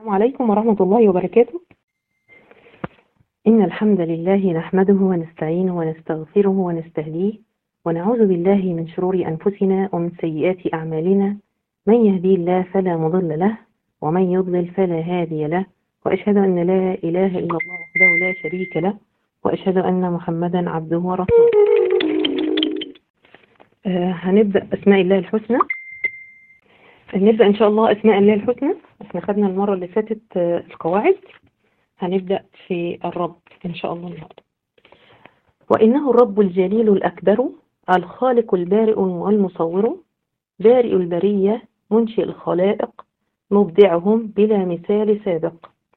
السلام عليكم ورحمة الله وبركاته إن الحمد لله نحمده ونستعينه ونستغفره ونستهديه ونعوذ بالله من شرور أنفسنا ومن سيئات أعمالنا من يهدي الله فلا مضل له ومن يضلل فلا هادي له وأشهد أن لا إله إلا الله وحده لا شريك له وأشهد أن محمدا عبده ورسوله آه هنبدأ أسماء الله الحسنى نبدأ إن شاء الله أسماء الله الحسنى احنا خدنا المرة اللي فاتت آه، القواعد هنبدأ في الرب إن شاء الله النهاردة وإنه الرب الجليل الأكبر الخالق البارئ والمصور بارئ البرية منشئ الخلائق مبدعهم بلا مثال سابق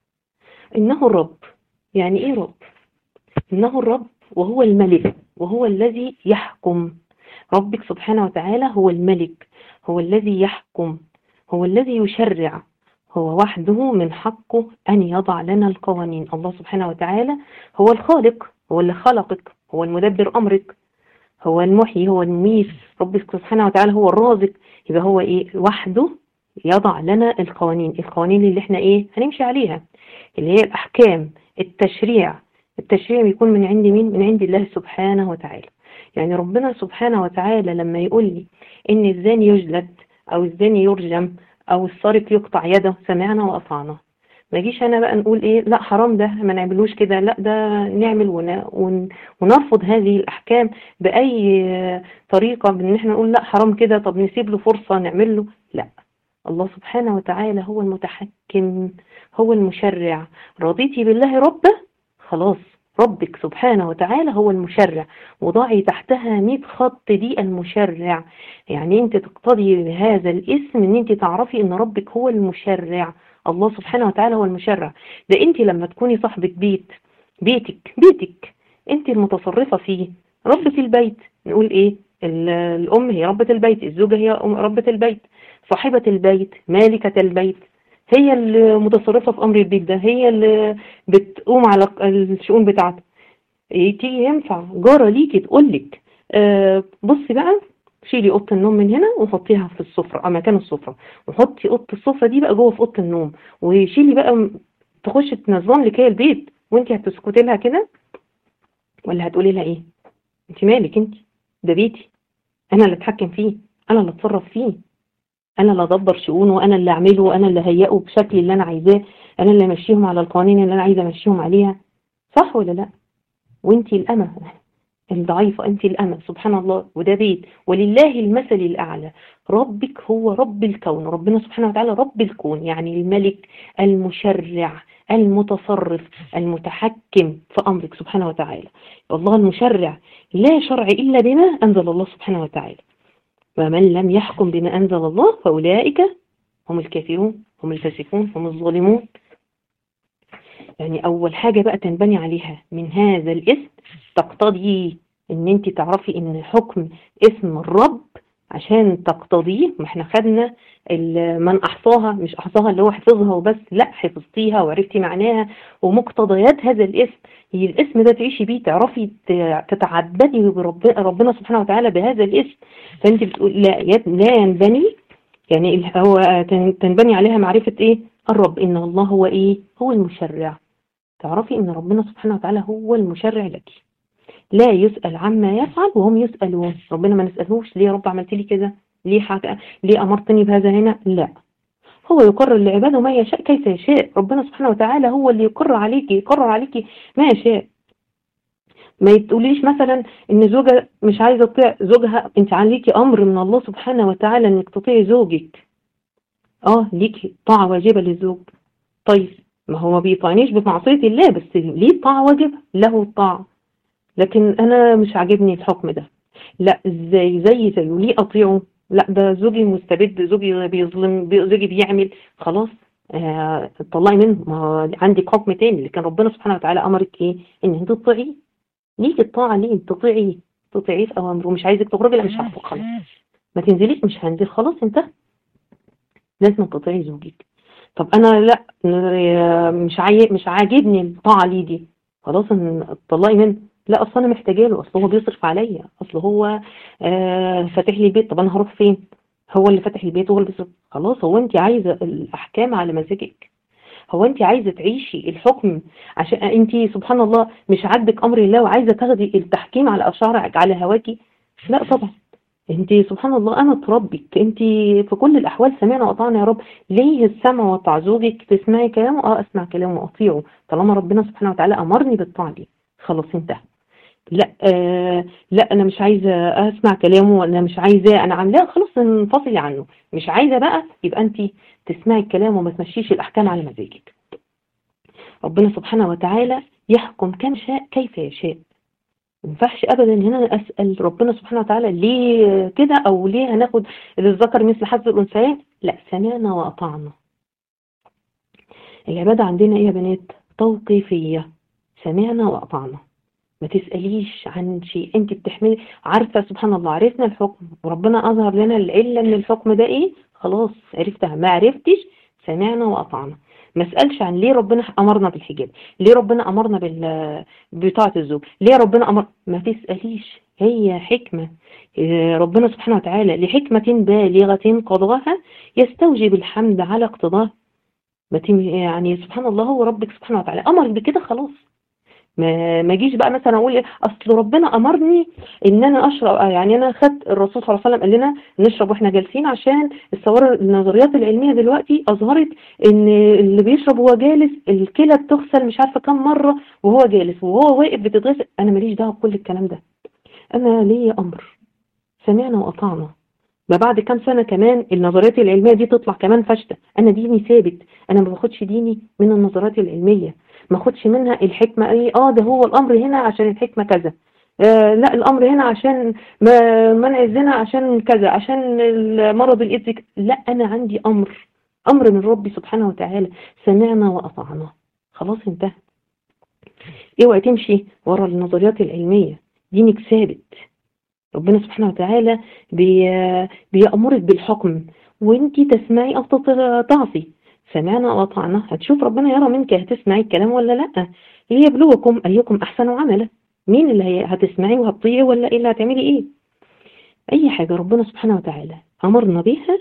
إنه الرب يعني إيه رب؟ إنه الرب وهو الملك وهو الذي يحكم ربك سبحانه وتعالى هو الملك هو الذي يحكم هو الذي يشرع هو وحده من حقه أن يضع لنا القوانين الله سبحانه وتعالى هو الخالق هو اللي خلقك هو المدبر أمرك هو المحيي هو المميت ربك سبحانه وتعالى هو الرازق يبقى هو إيه وحده يضع لنا القوانين القوانين اللي احنا إيه هنمشي عليها اللي هي الأحكام التشريع التشريع بيكون من عند مين من عند الله سبحانه وتعالى يعني ربنا سبحانه وتعالى لما يقول لي ان الزاني يجلد او الزاني يرجم او السارق يقطع يده سمعنا واطعنا ما اجيش انا بقى نقول ايه لا حرام ده ما نعملوش كده لا ده نعمل ون... ون... ونرفض هذه الاحكام باي طريقه بان احنا نقول لا حرام كده طب نسيب له فرصه نعمل له لا الله سبحانه وتعالى هو المتحكم هو المشرع رضيتي بالله ربا خلاص ربك سبحانه وتعالى هو المشرع وضعي تحتها 100 خط دي المشرع يعني انت تقتضي بهذا الاسم ان انت تعرفي ان ربك هو المشرع الله سبحانه وتعالى هو المشرع ده انت لما تكوني صاحبة بيت بيتك بيتك انت المتصرفة فيه ربة البيت نقول ايه ال- الام هي ربة البيت الزوجة هي أم- ربة البيت صاحبة البيت مالكة البيت هي المتصرفة في أمر البيت ده هي اللي بتقوم على الشؤون بتاعته تيجي ينفع جارة ليكي تقولك آه بصي بقى شيلي اوضه النوم من هنا وحطيها في السفره او مكان السفره وحطي اوضه السفره دي بقى جوه في اوضه النوم وشيلي بقى م- تخش تنظم لك هي البيت وانت هتسكتي لها كده ولا هتقولي لها ايه انت مالك انت ده بيتي انا اللي اتحكم فيه انا اللي اتصرف فيه انا اللي ادبر شؤونه وانا اللي اعمله وانا اللي هيئه بشكل اللي انا عايزاه انا اللي امشيهم على القوانين اللي انا عايزه امشيهم عليها صح ولا لا وانتي الامه الضعيفة أنت الأمة سبحان الله وده بيت ولله المثل الأعلى ربك هو رب الكون ربنا سبحانه وتعالى رب الكون يعني الملك المشرع المتصرف المتحكم في أمرك سبحانه وتعالى الله المشرع لا شرع إلا بما أنزل الله سبحانه وتعالى ومن لم يحكم بما أنزل الله فأولئك هم الكافرون هم الفاسقون هم الظالمون يعني أول حاجة بقى تنبني عليها من هذا الاسم تقتضي ان انت تعرفي ان حكم اسم الرب عشان تقتضيه ما احنا خدنا ال- من احصاها مش احصاها اللي هو حفظها وبس لا حفظتيها وعرفتي معناها ومقتضيات هذا الاسم هي الاسم ده تعيشي بيه تعرفي ت- تتعبدي برب ربنا سبحانه وتعالى بهذا الاسم فانت بتقول لا يد- لا ينبني يعني ال- هو تن- تنبني عليها معرفة ايه الرب ان الله هو ايه هو المشرع تعرفي ان ربنا سبحانه وتعالى هو المشرع لك لا يسأل عما يفعل وهم يسألون ربنا ما نسألهوش ليه يا رب عملت لي كده ليه حاجة ليه أمرتني بهذا هنا لا هو يقرر لعباده ما يشاء كيف يشاء ربنا سبحانه وتعالى هو اللي يقرر عليكي يقرر عليكي ما يشاء ما تقوليش مثلا ان زوجة مش عايزة تطيع زوجها انت عليكي امر من الله سبحانه وتعالى انك تطيعي زوجك اه ليكي طاعة واجبة للزوج طيب ما هو ما بيطعنيش بمعصية الله بس ليه طاعة واجبة له الطاعة لكن انا مش عاجبني الحكم ده لا ازاي زي زيه ليه اطيعه لا ده زوجي مستبد زوجي بيظلم بي- زوجي بيعمل خلاص آه، طلعي منه ما هو عندك حكم تاني لكن ربنا سبحانه وتعالى امرك ايه ان انت تطيعيه ليك الطاعه ليه تطيعيه تطيعيه في اوامره مش عايزك تخرجي لا مش هخرج خلاص ما تنزليش مش هنزل خلاص انتهى لازم تطيعي زوجك طب انا لا آه، مش عاي... مش عاجبني الطاعه ليه دي خلاص ان- طلعي منه لا اصل انا محتاجه له اصل هو بيصرف عليا اصل هو آه فاتح لي البيت طب انا هروح فين هو اللي فاتح البيت وهو اللي بيصرف خلاص هو انت عايزه الاحكام على مزاجك هو انت عايزة تعيشي الحكم عشان انت سبحان الله مش عاجبك امر الله وعايزة تاخدي التحكيم على اشعارك على هواكي لا طبعا انت سبحان الله انا تربك انت في كل الاحوال سمعنا وأطعنا يا رب ليه السمع والطاعة زوجك تسمعي كلامه اه اسمع كلامه واطيعه طالما ربنا سبحانه وتعالى امرني بالطاعة دي خلاص انتهى لا آه لا انا مش عايزه اسمع كلامه انا مش عايزاه انا عاملاه خلاص انفصلي عنه مش عايزه بقى يبقى انت تسمعي الكلام وما تمشيش الاحكام على مزاجك ربنا سبحانه وتعالى يحكم كم شاء كيف يشاء ما ينفعش ابدا ان انا اسال ربنا سبحانه وتعالى ليه كده او ليه هناخد للذكر مثل حظ الانثيين لا سمعنا واطعنا العباده عندنا ايه يا بنات توقيفيه سمعنا واطعنا ما تسأليش عن شيء انت بتحملي عارفة سبحان الله عرفنا الحكم وربنا أظهر لنا العلة من الحكم ده ايه خلاص عرفتها ما عرفتش سمعنا وأطعنا ما اسألش عن ليه ربنا أمرنا بالحجاب ليه ربنا أمرنا بال بطاعة الزوج ليه ربنا أمر ما تسأليش هي حكمة ربنا سبحانه وتعالى لحكمة بالغة قضاها يستوجب الحمد على اقتضاه يعني سبحان الله هو ربك سبحانه وتعالى أمر بكده خلاص ما ما اجيش بقى مثلا اقول اصل ربنا امرني ان انا اشرب يعني انا خدت الرسول صلى الله عليه وسلم قال لنا نشرب واحنا جالسين عشان الصور النظريات العلميه دلوقتي اظهرت ان اللي بيشرب وهو جالس الكلى بتغسل مش عارفه كم مره وهو جالس وهو واقف بتتغسل انا ماليش دعوه بكل الكلام ده انا ليا امر سمعنا واطعنا ما بعد كام سنة كمان النظريات العلمية دي تطلع كمان فاشلة أنا ديني ثابت أنا ما باخدش ديني من النظريات العلمية ما اخدش منها الحكمة ايه اه ده هو الامر هنا عشان الحكمة كذا آه لا الامر هنا عشان منع الزنا عشان كذا عشان مرض الايدز لا انا عندي امر امر من ربي سبحانه وتعالى سمعنا واطعنا خلاص انتهى اوعي تمشي ورا النظريات العلمية دينك ثابت ربنا سبحانه وتعالى بي بيأمرك بالحكم وانت تسمعي او تعصي سمعنا وأطعنا هتشوف ربنا يرى منك هتسمعي الكلام ولا لا ليبلوكم أيكم أحسن عملا مين اللي هتسمعي وهتطيعي ولا إيه اللي هتعملي إيه أي حاجة ربنا سبحانه وتعالى أمرنا بيها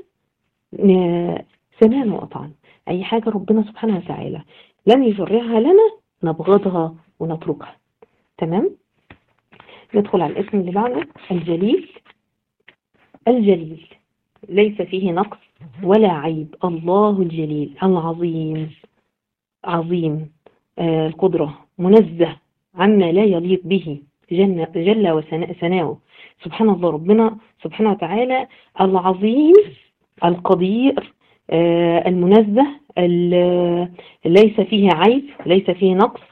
سمعنا وأطعنا أي حاجة ربنا سبحانه وتعالى لم يشرعها لنا نبغضها ونتركها تمام ندخل على الاسم اللي بعده الجليل الجليل ليس فيه نقص ولا عيب الله الجليل العظيم عظيم آه القدرة منزه عما لا يليق به جل, جل وثناؤه سبحان الله ربنا سبحانه وتعالى العظيم القدير آه المنزه ليس فيه عيب ليس فيه نقص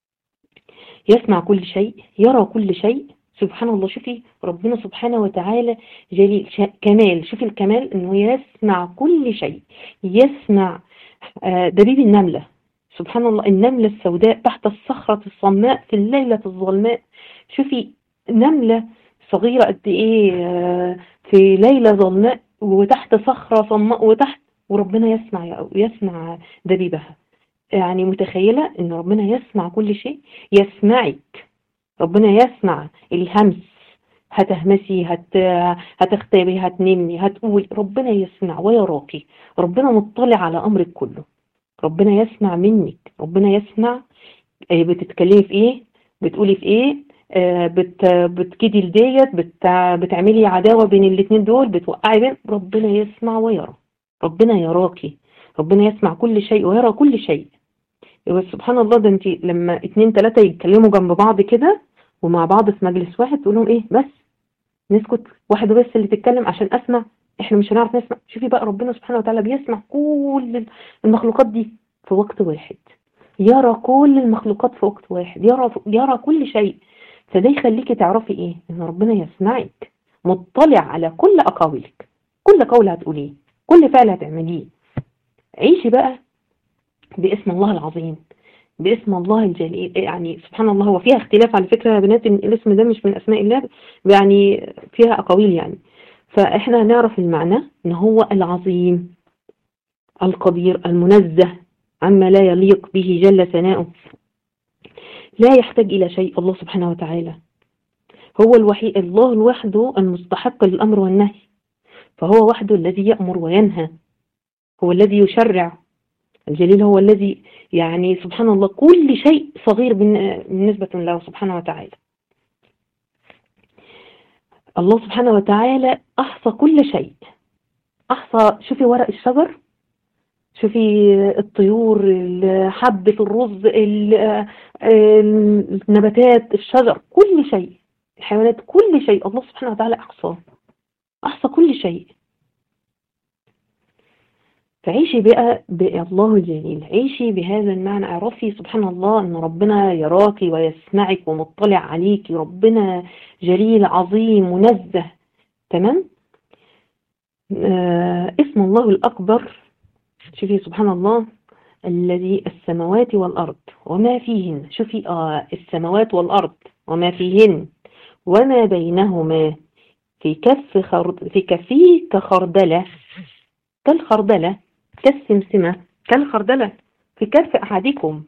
يسمع كل شيء يرى كل شيء سبحان الله شوفي ربنا سبحانه وتعالى جليل كمال شوفي الكمال انه يسمع كل شيء يسمع دبيب النملة سبحان الله النملة السوداء تحت الصخرة الصماء في الليلة الظلماء شوفي نملة صغيرة قد ايه في ليلة ظلماء وتحت صخرة صماء وتحت وربنا يسمع يسمع دبيبها يعني متخيلة ان ربنا يسمع كل شيء يسمعك ربنا يسمع الهمس هتهمسي هت... هتختبي هتنمي هتقول ربنا يسمع ويراكي ربنا مطلع على أمرك كله ربنا يسمع منك ربنا يسمع بتتكلمي في ايه بتقولي في ايه بت... بتكيدي لديت بت... بتعملي عداوة بين الاتنين دول بتوقعي بين ربنا يسمع ويرى ربنا يراكي ربنا يسمع كل شيء ويرى كل شيء سبحان الله ده انت لما اتنين تلاتة يتكلموا جنب بعض كده ومع بعض في مجلس واحد تقول لهم ايه بس نسكت واحد بس اللي تتكلم عشان اسمع احنا مش هنعرف نسمع شوفي بقى ربنا سبحانه وتعالى بيسمع كل المخلوقات دي في وقت واحد يرى كل المخلوقات في وقت واحد يرى يرى كل شيء فده يخليكي تعرفي ايه ان ربنا يسمعك مطلع على كل اقاويلك كل قول هتقوليه كل فعل هتعمليه عيشي بقى باسم الله العظيم باسم الله الجليل يعني سبحان الله هو فيها اختلاف على فكرة يا بنات ان الاسم ده مش من اسماء الله يعني فيها اقاويل يعني فاحنا نعرف المعنى ان هو العظيم القدير المنزه عما لا يليق به جل ثناؤه لا يحتاج الى شيء الله سبحانه وتعالى هو الوحيد الله لوحده المستحق للامر والنهي فهو وحده الذي يأمر وينهى هو الذي يشرع الجليل هو الذي يعني سبحان الله كل شيء صغير بالنسبة له سبحانه وتعالى الله سبحانه وتعالى أحصى كل شيء أحصى شوفي ورق الشجر شوفي الطيور حبة الرز النباتات الشجر كل شيء الحيوانات كل شيء الله سبحانه وتعالى أحصى أحصى كل شيء فعيشي بقى بالله الجليل عيشي بهذا المعنى اعرفي سبحان الله ان ربنا يراك ويسمعك ومطلع عليك ربنا جليل عظيم منزه تمام آه اسم الله الأكبر شوفي سبحان الله الذي السماوات والأرض وما فيهن شوفي آه السماوات والأرض وما فيهن وما بينهما في كف خرد في كفيه كخردلة كالخردلة كالسمسمة كالخردلة في كف أحدكم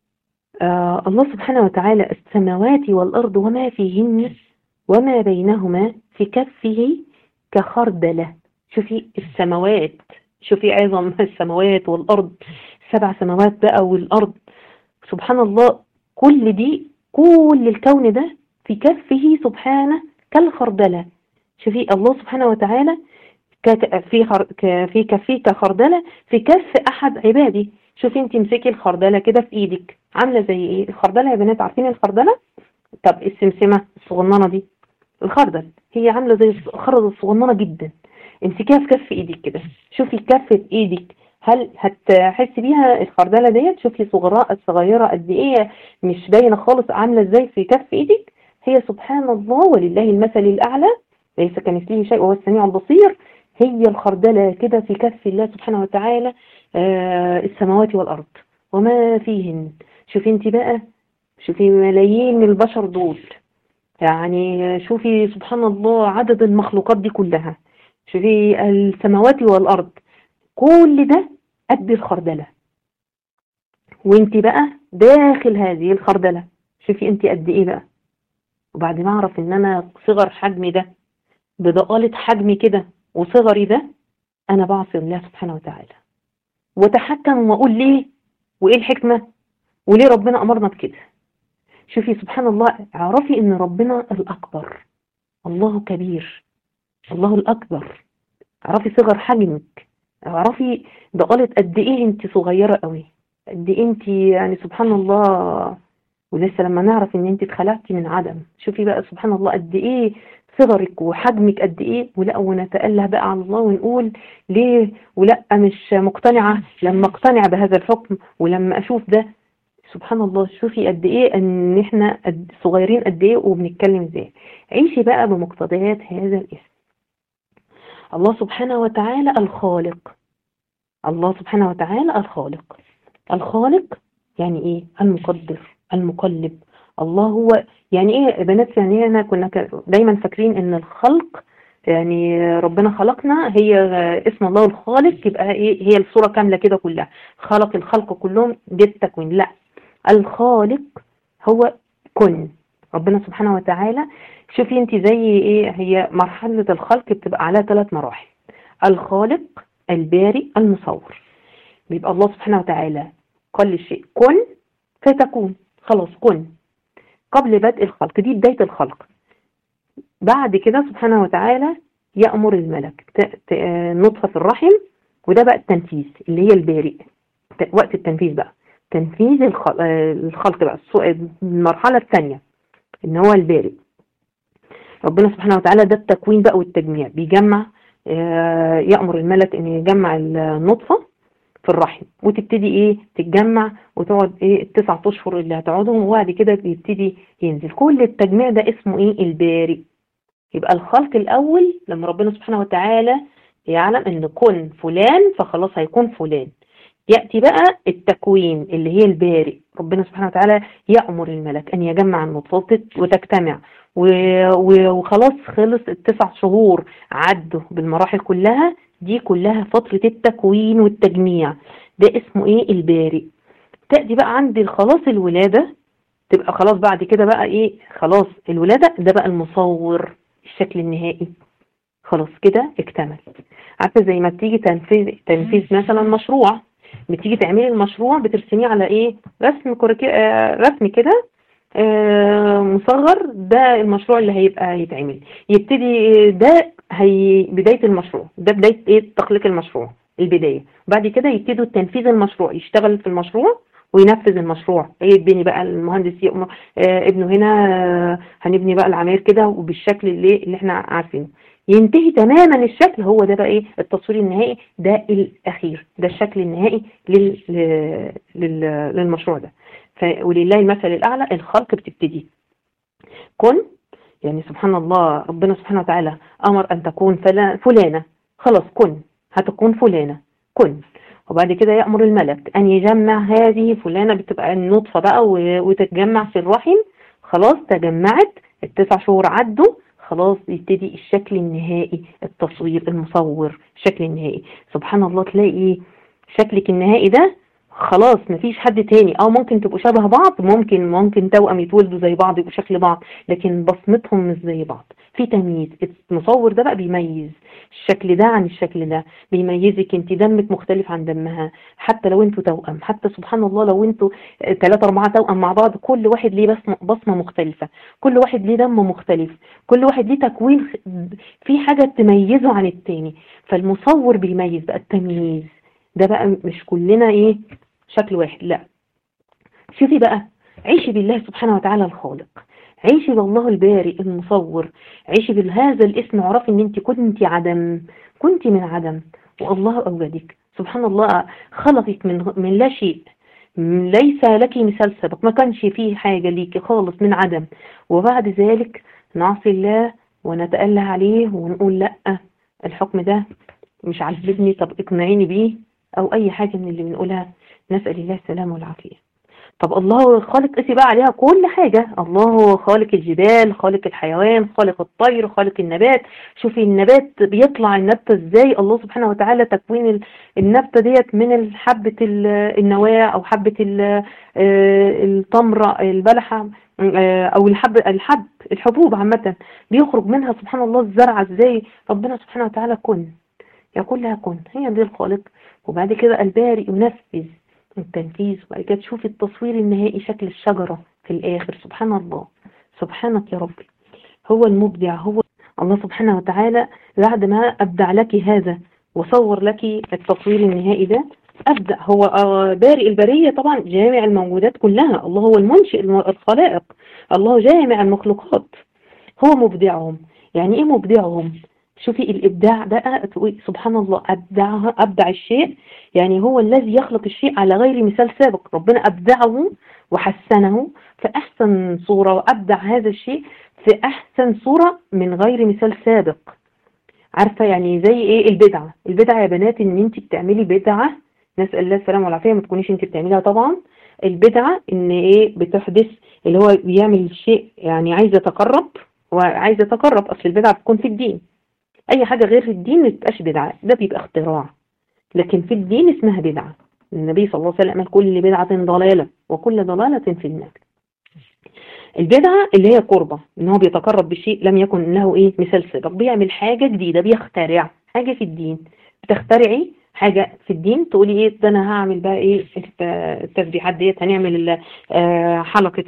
آه الله سبحانه وتعالى السماوات والأرض وما فيهن وما بينهما في كفه كخردلة شوفي السماوات شوفي عظم السماوات والأرض سبع سماوات بقى والأرض سبحان الله كل دي كل الكون ده في كفه سبحانه كالخردلة شوفي الله سبحانه وتعالى في في كفيه كخردله في كف احد عبادي شوفي انت امسكي الخردله كده في ايدك عامله زي ايه الخردله يا بنات عارفين الخردله طب السمسمه الصغننه دي الخردل هي عامله زي الخردل الصغننه جدا امسكيها في كف ايدك كده شوفي كفه ايدك هل هتحسي بيها الخردله ديت شوفي صغراء صغيره قد ايه مش باينه خالص عامله ازاي في كف ايدك هي سبحان الله ولله المثل الاعلى ليس كمثله شيء وهو السميع البصير هي الخردلة كده في كف الله سبحانه وتعالى آه السماوات والأرض وما فيهن شوفي انت بقى شوفي ملايين البشر دول يعني شوفي سبحان الله عدد المخلوقات دي كلها شوفي السماوات والأرض كل ده قد الخردلة وانت بقى داخل هذه الخردلة شوفي انت قد ايه بقى وبعد ما اعرف ان انا صغر حجمي ده بضآلة حجمي كده وصغري ده أنا بعصي الله سبحانه وتعالى وتحكم وأقول ليه وإيه الحكمة وليه ربنا أمرنا بكده شوفي سبحان الله اعرفي إن ربنا الأكبر الله كبير الله الأكبر اعرفي صغر حجمك اعرفي ضغلت قد إيه أنت صغيرة قوي قد إيه أنت يعني سبحان الله ولسه لما نعرف ان انت اتخلقتي من عدم شوفي بقى سبحان الله قد ايه صغرك وحجمك قد ايه ولا ونتأله بقى على الله ونقول ليه ولا مش مقتنعة لما اقتنع بهذا الحكم ولما اشوف ده سبحان الله شوفي قد ايه ان احنا قد صغيرين قد ايه وبنتكلم ازاي عيشي بقى بمقتضيات هذا الاسم الله سبحانه وتعالى الخالق الله سبحانه وتعالى الخالق الخالق يعني ايه المقدر المقلب الله هو يعني ايه يا بنات يعني احنا كنا دايما فاكرين ان الخلق يعني ربنا خلقنا هي اسم الله الخالق يبقى ايه هي الصورة كاملة كده كلها خلق الخلق كلهم دي التكوين لا الخالق هو كن ربنا سبحانه وتعالى شوفي انت زي ايه هي مرحلة الخلق بتبقى على ثلاث مراحل الخالق البارئ المصور بيبقى الله سبحانه وتعالى قال للشيء كن فتكون خلاص كن قبل بدء الخلق دي بداية الخلق بعد كده سبحانه وتعالى يأمر الملك نطفة في الرحم وده بقى التنفيذ اللي هي البارئ وقت التنفيذ بقى تنفيذ الخلق بقى المرحلة الثانية ان هو البارئ ربنا سبحانه وتعالى ده التكوين بقى والتجميع بيجمع يأمر الملك ان يجمع النطفة في الرحم وتبتدي ايه تتجمع وتقعد ايه التسع اشهر اللي هتقعدهم وبعد كده بيبتدي ينزل كل التجميع ده اسمه ايه البارئ يبقى الخلق الاول لما ربنا سبحانه وتعالى يعلم ان كن فلان فخلاص هيكون فلان يأتي بقى التكوين اللي هي البارئ ربنا سبحانه وتعالى يأمر الملك أن يجمع النطفات وتجتمع وخلاص خلص التسع شهور عدوا بالمراحل كلها دي كلها فترة التكوين والتجميع ده اسمه ايه البارئ تأتي بقى عند خلاص الولادة تبقى خلاص بعد كده بقى ايه خلاص الولادة ده بقى المصور الشكل النهائي خلاص كده اكتمل عارفة زي ما تيجي تنفيذ تنفيذ مثلا مشروع بتيجي تعملي المشروع بترسميه على ايه رسم كوريكي آه رسم كده آه مصغر ده المشروع اللي هيبقى هيتعمل يبتدي ده هي بداية المشروع ده بداية ايه تخليق المشروع البداية وبعد كده يبتدوا تنفيذ المشروع يشتغل في المشروع وينفذ المشروع يبني بقى المهندس يؤمر آه ابنه هنا آه هنبني بقى العماير كده وبالشكل اللي, اللي احنا عارفينه ينتهي تماما الشكل هو ده بقى ايه التصوير النهائي ده الاخير ده الشكل النهائي لل... لل... للمشروع ده ف... ولله المثل الاعلى الخلق بتبتدي كن يعني سبحان الله ربنا سبحانه وتعالى امر ان تكون فلا... فلانه خلاص كن هتكون فلانه كن وبعد كده يأمر الملك أن يجمع هذه فلانة بتبقى النطفة بقى وتتجمع في الرحم خلاص تجمعت التسع شهور عدوا خلاص يبتدي الشكل النهائي التصوير المصور الشكل النهائي سبحان الله تلاقي شكلك النهائي ده خلاص مفيش حد تاني اه ممكن تبقوا شبه بعض ممكن ممكن توأم يتولدوا زي بعض يبقوا شكل بعض لكن بصمتهم مش زي بعض في تمييز المصور ده بقى بيميز الشكل ده عن الشكل ده بيميزك انت دمك مختلف عن دمها حتى لو انتوا توأم حتى سبحان الله لو انتوا ثلاثة أربعة توأم مع بعض كل واحد ليه بصمة, بصمة مختلفة كل واحد ليه دم مختلف كل واحد ليه تكوين في حاجة تميزه عن التاني فالمصور بيميز بقى التمييز ده بقى مش كلنا ايه شكل واحد لا شوفي بقى عيشي بالله سبحانه وتعالى الخالق عيشي بالله البارئ المصور عيشي بهذا الاسم اعرفي ان انت كنت عدم كنت من عدم والله اوجدك سبحان الله خلقك من من لا شيء ليس لك مثال سبق ما كانش فيه حاجة ليكي خالص من عدم وبعد ذلك نعصي الله ونتأله عليه ونقول لا الحكم ده مش عاجبني طب اقنعيني بيه او اي حاجة من اللي بنقولها نسأل الله السلامة والعافية طب الله خالق قسي بقى عليها كل حاجة الله خالق الجبال خالق الحيوان خالق الطير خالق النبات شوفي النبات بيطلع النبتة ازاي الله سبحانه وتعالى تكوين النبتة ديت من حبة النواة او حبة التمرة البلحة او الحب الحب الحبوب عامة بيخرج منها سبحان الله الزرعة ازاي ربنا سبحانه وتعالى كن يقول لها كن هي دي الخالق وبعد كده البارئ ينفذ التنفيذ وبعد كده تشوفي التصوير النهائي شكل الشجرة في الآخر سبحان الله سبحانك يا ربي هو المبدع هو الله سبحانه وتعالى بعد ما أبدع لك هذا وصور لك التصوير النهائي ده أبدع هو بارئ البرية طبعا جامع الموجودات كلها الله هو المنشئ الخلائق الله جامع المخلوقات هو مبدعهم يعني ايه مبدعهم شوفي الإبداع بقى سبحان الله أبدعها أبدع الشيء يعني هو الذي يخلق الشيء على غير مثال سابق ربنا أبدعه وحسنه في أحسن صورة وأبدع هذا الشيء في أحسن صورة من غير مثال سابق عارفة يعني زي إيه البدعة البدعة يا بنات إن أنت بتعملي بدعة نسأل الله السلامة والعافية ما تكونيش أنت بتعمليها طبعا البدعة إن إيه بتحدث اللي هو بيعمل شيء يعني عايز يتقرب وعايز يتقرب أصل البدعة بتكون في الدين اي حاجة غير في الدين ما بتبقاش بدعة ده بيبقى اختراع لكن في الدين اسمها بدعة النبي صلى الله عليه وسلم قال كل بدعة ضلالة وكل ضلالة في النار البدعة اللي هي قربة ان هو بيتقرب بشيء لم يكن له ايه مثال سابق بيعمل حاجة جديدة بيخترع حاجة في الدين بتخترعي حاجة في الدين تقولي ايه ده انا هعمل بقى ايه التسبيحات ديت هنعمل حلقة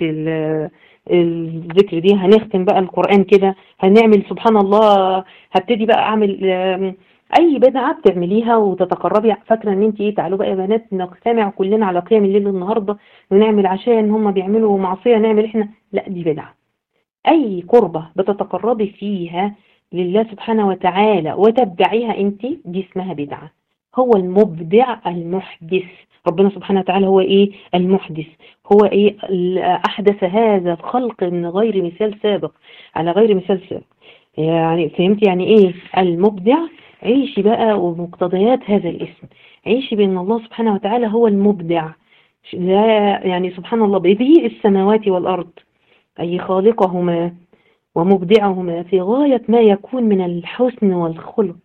الذكر دي هنختم بقى القرآن كده هنعمل سبحان الله هبتدي بقى اعمل اي بدعة بتعمليها وتتقربي فاكرة ان انت ايه تعالوا بقى يا بنات نجتمع كلنا على قيام الليل النهاردة ونعمل عشان هم بيعملوا معصية نعمل احنا لا دي بدعة اي قربة بتتقربي فيها لله سبحانه وتعالى وتبدعيها انت دي اسمها بدعة هو المبدع المحدث ربنا سبحانه وتعالى هو ايه المحدث هو ايه احدث هذا الخلق من غير مثال سابق على غير مثال سابق يعني فهمت يعني ايه المبدع عيشي بقى ومقتضيات هذا الاسم عيشي بان الله سبحانه وتعالى هو المبدع لا يعني سبحان الله بديع السماوات والارض اي خالقهما ومبدعهما في غاية ما يكون من الحسن والخلق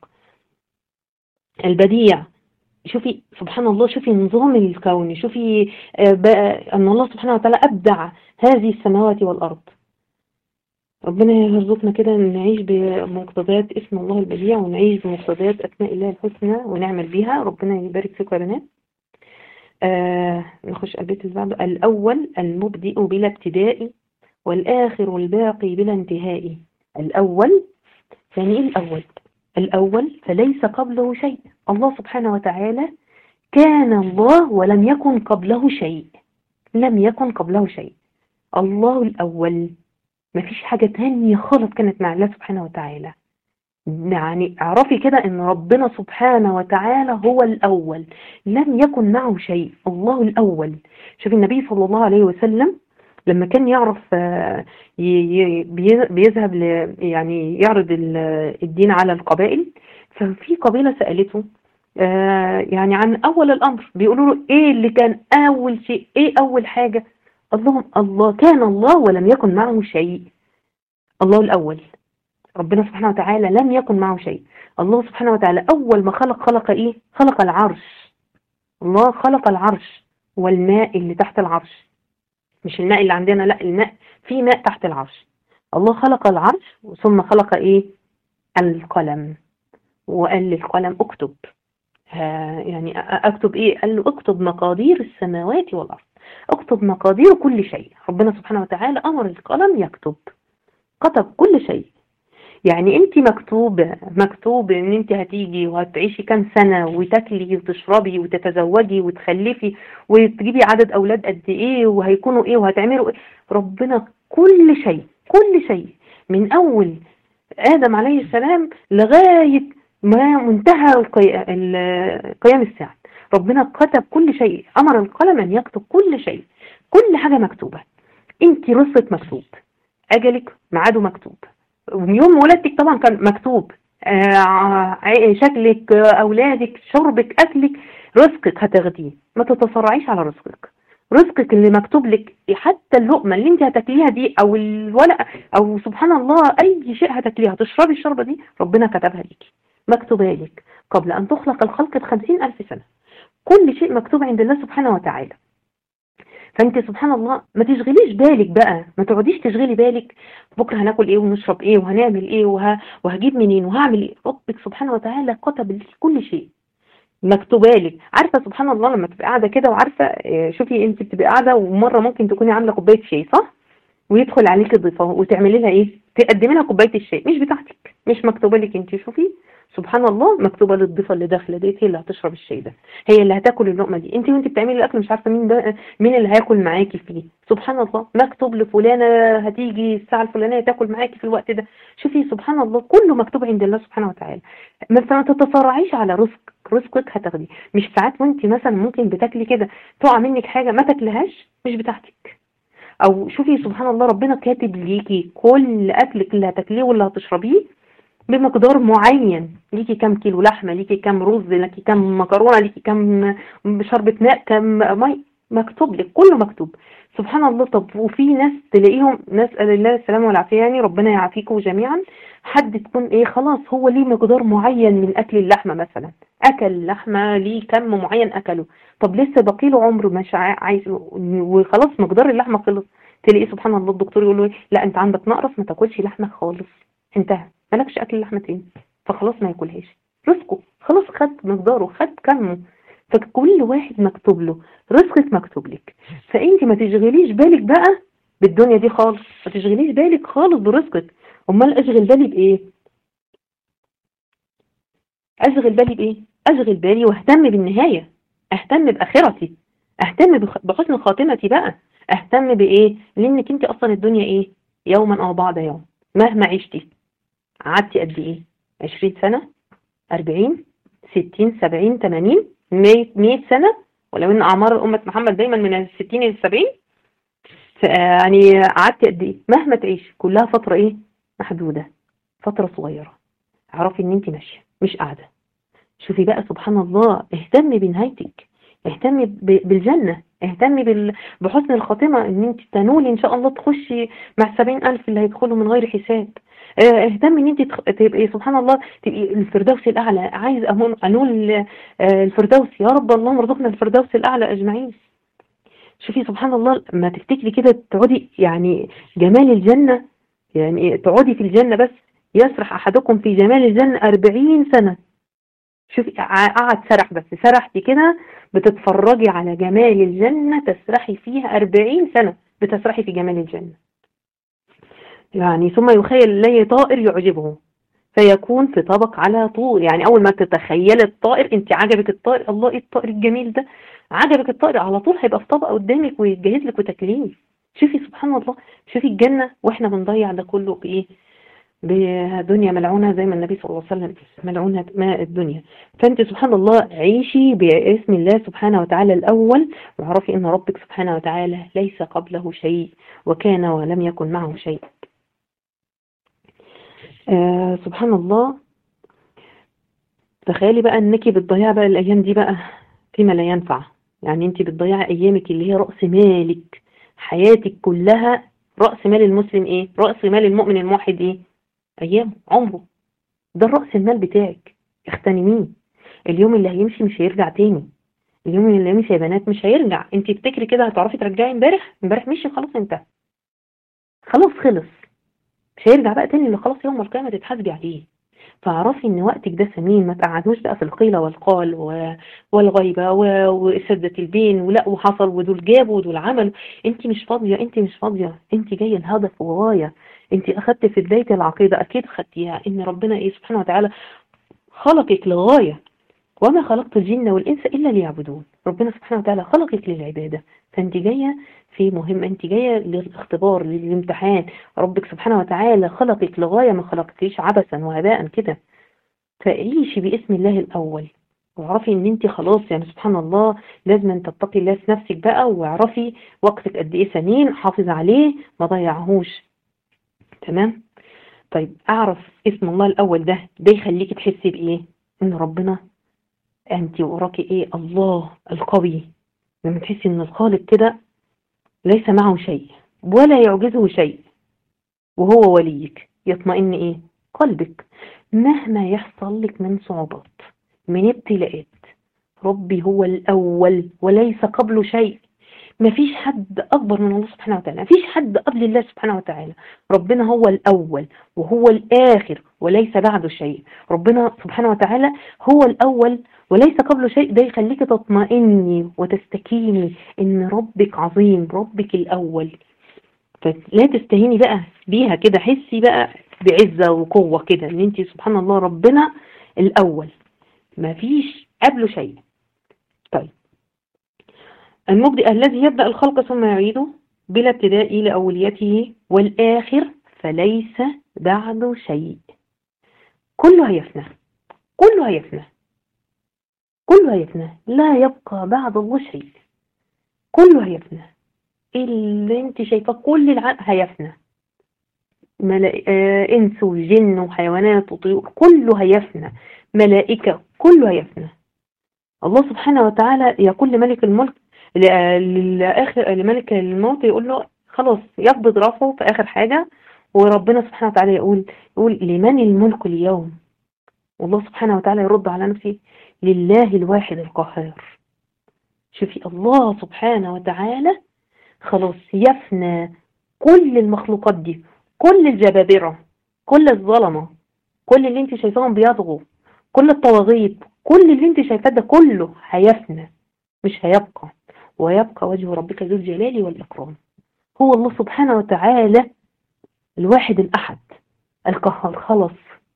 البديع شوفي سبحان الله شوفي نظام الكون شوفي أن الله سبحانه وتعالى أبدع هذه السماوات والأرض ربنا يرزقنا كده نعيش بمقتضيات اسم الله البديع ونعيش بمقتضيات أسماء الله الحسنى ونعمل بيها ربنا يبارك فيكم يا بنات آه نخش البيت اللي بعده الأول المبدئ بلا ابتداء والآخر الباقي بلا انتهاء الأول يعني إيه الأول الأول فليس قبله شيء الله سبحانه وتعالى كان الله ولم يكن قبله شيء لم يكن قبله شيء الله الأول ما فيش حاجة تانية خالص كانت مع الله سبحانه وتعالى يعني اعرفي كده ان ربنا سبحانه وتعالى هو الأول لم يكن معه شيء الله الأول شوف النبي صلى الله عليه وسلم لما كان يعرف آه، ي- ي- بي- بيذهب ل- يعني يعرض ال- الدين على القبائل ففي قبيلة سألته آه، يعني عن أول الأمر بيقولوا له إيه اللي كان أول شيء إيه أول حاجة اللهم الله كان الله ولم يكن معه شيء الله الأول ربنا سبحانه وتعالى لم يكن معه شيء الله سبحانه وتعالى أول ما خلق خلق إيه خلق العرش الله خلق العرش والماء اللي تحت العرش مش الماء اللي عندنا لا الماء في ماء تحت العرش الله خلق العرش ثم خلق ايه القلم وقال للقلم اكتب ها يعني أ- اكتب ايه قال له اكتب مقادير السماوات والارض اكتب مقادير كل شيء ربنا سبحانه وتعالى امر القلم يكتب كتب كل شيء يعني انت مكتوب مكتوب ان انت هتيجي وهتعيشي كام سنة وتاكلي وتشربي وتتزوجي وتخلفي وتجيبي عدد اولاد قد ايه وهيكونوا ايه وهتعملوا ايه ربنا كل شيء كل شيء من اول ادم عليه السلام لغاية ما منتهى القي- ال- قيام الساعة ربنا كتب كل شيء امر القلم ان يكتب كل شيء كل حاجة مكتوبة انت رزقك مكتوب اجلك ميعاده مكتوب ويوم ولادتك طبعا كان مكتوب آه، ع- شكلك آه، اولادك شربك اكلك رزقك هتاخديه ما تتسرعيش على رزقك رزقك اللي مكتوب لك حتى اللقمه اللي انت هتاكليها دي او الورقه او سبحان الله اي شيء هتاكليها هتشربي الشربه دي ربنا كتبها ليكي مكتوبه لك قبل ان تخلق الخلق بخمسين الف سنه كل شيء مكتوب عند الله سبحانه وتعالى فانت سبحان الله ما تشغليش بالك بقى ما تقعديش تشغلي بالك بكره هناكل ايه ونشرب ايه وهنعمل ايه وه... وهجيب منين وهعمل ايه ربك سبحانه وتعالى كتب لك كل شيء مكتوبه لك عارفه سبحان الله لما تبقى قاعده كده وعارفه آه، شوفي انت بتبقى قاعده ومره ممكن تكوني عامله كوبايه شاي صح ويدخل عليكي ضيفه وتعملي لها ايه تقدمي لها كوبايه الشاي مش بتاعتك مش مكتوبه لك انت شوفي سبحان الله مكتوبه للضيفه اللي داخله ديت هي اللي هتشرب الشاي ده هي اللي هتاكل اللقمه دي انت وانت بتعملي الاكل مش عارفه مين ده مين اللي هياكل معاكي فيه سبحان الله مكتوب لفلانه هتيجي الساعه الفلانيه تاكل معاكي في الوقت ده شوفي سبحان الله كله مكتوب عند الله سبحانه وتعالى ما ما تتسرعيش على رزق رزقك هتاخديه مش ساعات وانت مثلا ممكن بتاكلي كده تقع منك حاجه ما تاكلهاش مش بتاعتك او شوفي سبحان الله ربنا كاتب ليكي كل اكلك اللي هتاكليه واللي هتشربيه بمقدار معين ليكي كام كيلو لحمه ليكي كام رز ليكي كام مكرونه ليكي كام شربة ماء كام مي مكتوب لك كله مكتوب سبحان الله طب وفي ناس تلاقيهم نسأل الله السلامة والعافية يعني ربنا يعافيكم جميعا حد تكون ايه خلاص هو ليه مقدار معين من اكل اللحمة مثلا اكل لحمة ليه كم معين اكله طب لسه باقي له عمر مش عاي- عايز وخلاص مقدار اللحمة خلص تلاقيه سبحان الله الدكتور يقول له إيه؟ لا انت عندك نقرس ما تاكلش لحمة خالص انتهى مالكش اكل لحمة تاني فخلاص ما ياكلهاش رزقه خلاص خد مقداره خد كمه فكل واحد مكتوب له رزقك مكتوب لك فانت ما تشغليش بالك بقى بالدنيا دي خالص ما تشغليش بالك خالص برزقك امال اشغل بالي بايه اشغل بالي بايه اشغل بالي واهتم بالنهايه اهتم باخرتي اهتم بخ- بحسن خاتمتي بقى اهتم بايه لانك انت اصلا الدنيا ايه يوما او بعد يوم مهما عشتي قعدتي قد ايه 20 سنه 40 60 70 80 100 100 سنه ولو ان اعمار امه محمد دايما من ال 60 لل 70 ف- يعني قعدتي قد ايه مهما تعيش كلها فتره ايه محدوده فتره صغيره اعرفي ان انت ماشيه مش قاعده شوفي بقى سبحان الله اهتمي بنهايتك اهتمي ب- بالجنة اهتمي بال- بحسن الخاتمة ان انت تنولي ان شاء الله تخشي مع السبعين الف اللي هيدخلوا من غير حساب اه، اهتمي ان انت تخ- تبقي سبحان الله تبقي الفردوس الاعلى عايز أمون- انول اه، الفردوس يا رب اللهم ارزقنا الفردوس الاعلى اجمعين شوفي سبحان الله ما تفتكري كده تقعدي يعني جمال الجنة يعني تقعدي في الجنة بس يسرح احدكم في جمال الجنة أربعين سنة شوفي قعد سرح بس سرحتي كده بتتفرجي على جمال الجنة تسرحي فيها أربعين سنة بتسرحي في جمال الجنة يعني ثم يخيل إليه طائر يعجبه فيكون في طبق على طول يعني أول ما تتخيلي الطائر أنت عجبك الطائر الله إيه الطائر الجميل ده عجبك الطائر على طول هيبقى في طبق قدامك ويتجهز لك وتاكليه شوفي سبحان الله شوفي الجنة واحنا بنضيع ده كله بإيه بدنيا ملعونة زي ما النبي صلى الله عليه وسلم ملعونة ماء الدنيا فأنت سبحان الله عيشي باسم الله سبحانه وتعالى الأول واعرفي أن ربك سبحانه وتعالى ليس قبله شيء وكان ولم يكن معه شيء آه سبحان الله تخيلي بقى انك بتضيعي بقى الايام دي بقى فيما لا ينفع يعني انت بتضيعي ايامك اللي هي رأس مالك حياتك كلها رأس مال المسلم ايه رأس مال المؤمن الموحد ايه ايام عمره ده الرأس المال بتاعك اغتنميه اليوم اللي هيمشي مش هيرجع تاني اليوم اللي هيمشي يا بنات مش هيرجع انت تفتكري كده هتعرفي ترجعي امبارح امبارح مشي خلاص انتهى خلاص خلص مش هيرجع بقى تاني اللي خلاص يوم القيامة تتحاسبي عليه فاعرفي ان وقتك ده ثمين ما تقعدوش بقى في القيل والقال و... والغيبة و... وسدة البين ولا وحصل ودول جابوا ودول عملوا انت مش فاضية انت مش فاضية انت جاية الهدف وغاية انت اخدت في بداية العقيدة اكيد خدتيها ان ربنا ايه سبحانه وتعالى خلقك لغاية وما خلقت الجن والإنس إلا ليعبدون ربنا سبحانه وتعالى خلقك للعبادة فأنت جاية في مهمة أنت جاية للاختبار للامتحان ربك سبحانه وتعالى خلقك لغاية ما خلقكيش عبثا وهباء كده فعيشي باسم الله الأول واعرفي ان انت خلاص يعني سبحان الله لازم ان تتقي الله في نفسك بقى واعرفي وقتك قد ايه سنين حافظ عليه ما ضيعهوش تمام طيب اعرف اسم الله الاول ده ده يخليكي تحسي بايه ان ربنا انت وراكي ايه الله القوي لما تحسي ان الخالق كده ليس معه شيء ولا يعجزه شيء وهو وليك يطمئن ايه قلبك مهما يحصل لك من صعوبات من ابتلاءات ربي هو الاول وليس قبله شيء مفيش حد أكبر من الله سبحانه وتعالى مفيش حد قبل الله سبحانه وتعالى ربنا هو الأول وهو الآخر وليس بعده شيء ربنا سبحانه وتعالى هو الأول وليس قبله شيء ده يخليك تطمئني وتستكيني ان ربك عظيم ربك الأول فلا تستهيني بقى بيها كده حسي بقى بعزة وقوة كده ان انت سبحان الله ربنا الأول مفيش قبله شيء طيب المبدئ الذي يبدأ الخلق ثم يعيده بلا ابتداء لأوليته والآخر فليس بعده شيء كله هيفنى كله هيفنى كله هيفنى لا يبقى بعد الله شيء كله هيفنى اللي انت شايفاه كل العالم هيفنى ملا... آه انس وجن وحيوانات وطيور كله هيفنى ملائكة كله هيفنى الله سبحانه وتعالى يقول لملك الملك لآخر لملك الموت يقول له خلاص يقبض راسه في آخر حاجة وربنا سبحانه وتعالى يقول يقول لمن الملك اليوم والله سبحانه وتعالى يرد على نفسه لله الواحد القهار شوفي الله سبحانه وتعالى خلاص يفنى كل المخلوقات دي كل الجبابرة كل الظلمة كل اللي انت شايفاهم بيضغوا كل الطواغيت كل اللي انت شايفاه ده كله هيفنى مش هيبقى ويبقى وجه ربك ذو الجلال والإكرام هو الله سبحانه وتعالى الواحد الأحد القهار خلص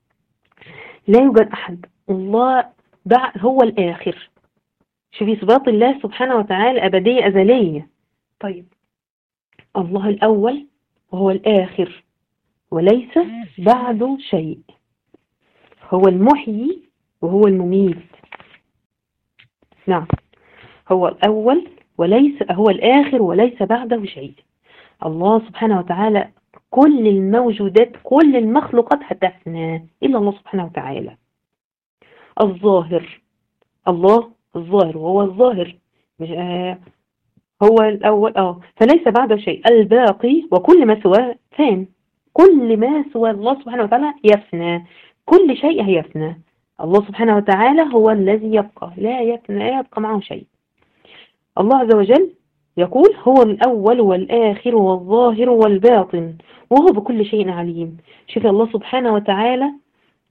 لا يوجد أحد الله هو الآخر شوفي صفات الله سبحانه وتعالى أبدية أزلية طيب الله الأول وهو الآخر وليس بعده شيء هو المحيي وهو المميت نعم هو الأول وليس هو الآخر وليس بعده شيء الله سبحانه وتعالى كل الموجودات كل المخلوقات هتفنى إلا الله سبحانه وتعالى الظاهر الله الظاهر وهو الظاهر مش آه هو الأول اه فليس بعده شيء الباقي وكل ما سواه فان كل ما سوى الله سبحانه وتعالى يفنى كل شيء هيفنى الله سبحانه وتعالى هو الذي يبقى لا يفنى لا يبقى معه شيء الله عز وجل يقول هو الأول والآخر والظاهر والباطن وهو بكل شيء عليم شوف الله سبحانه وتعالى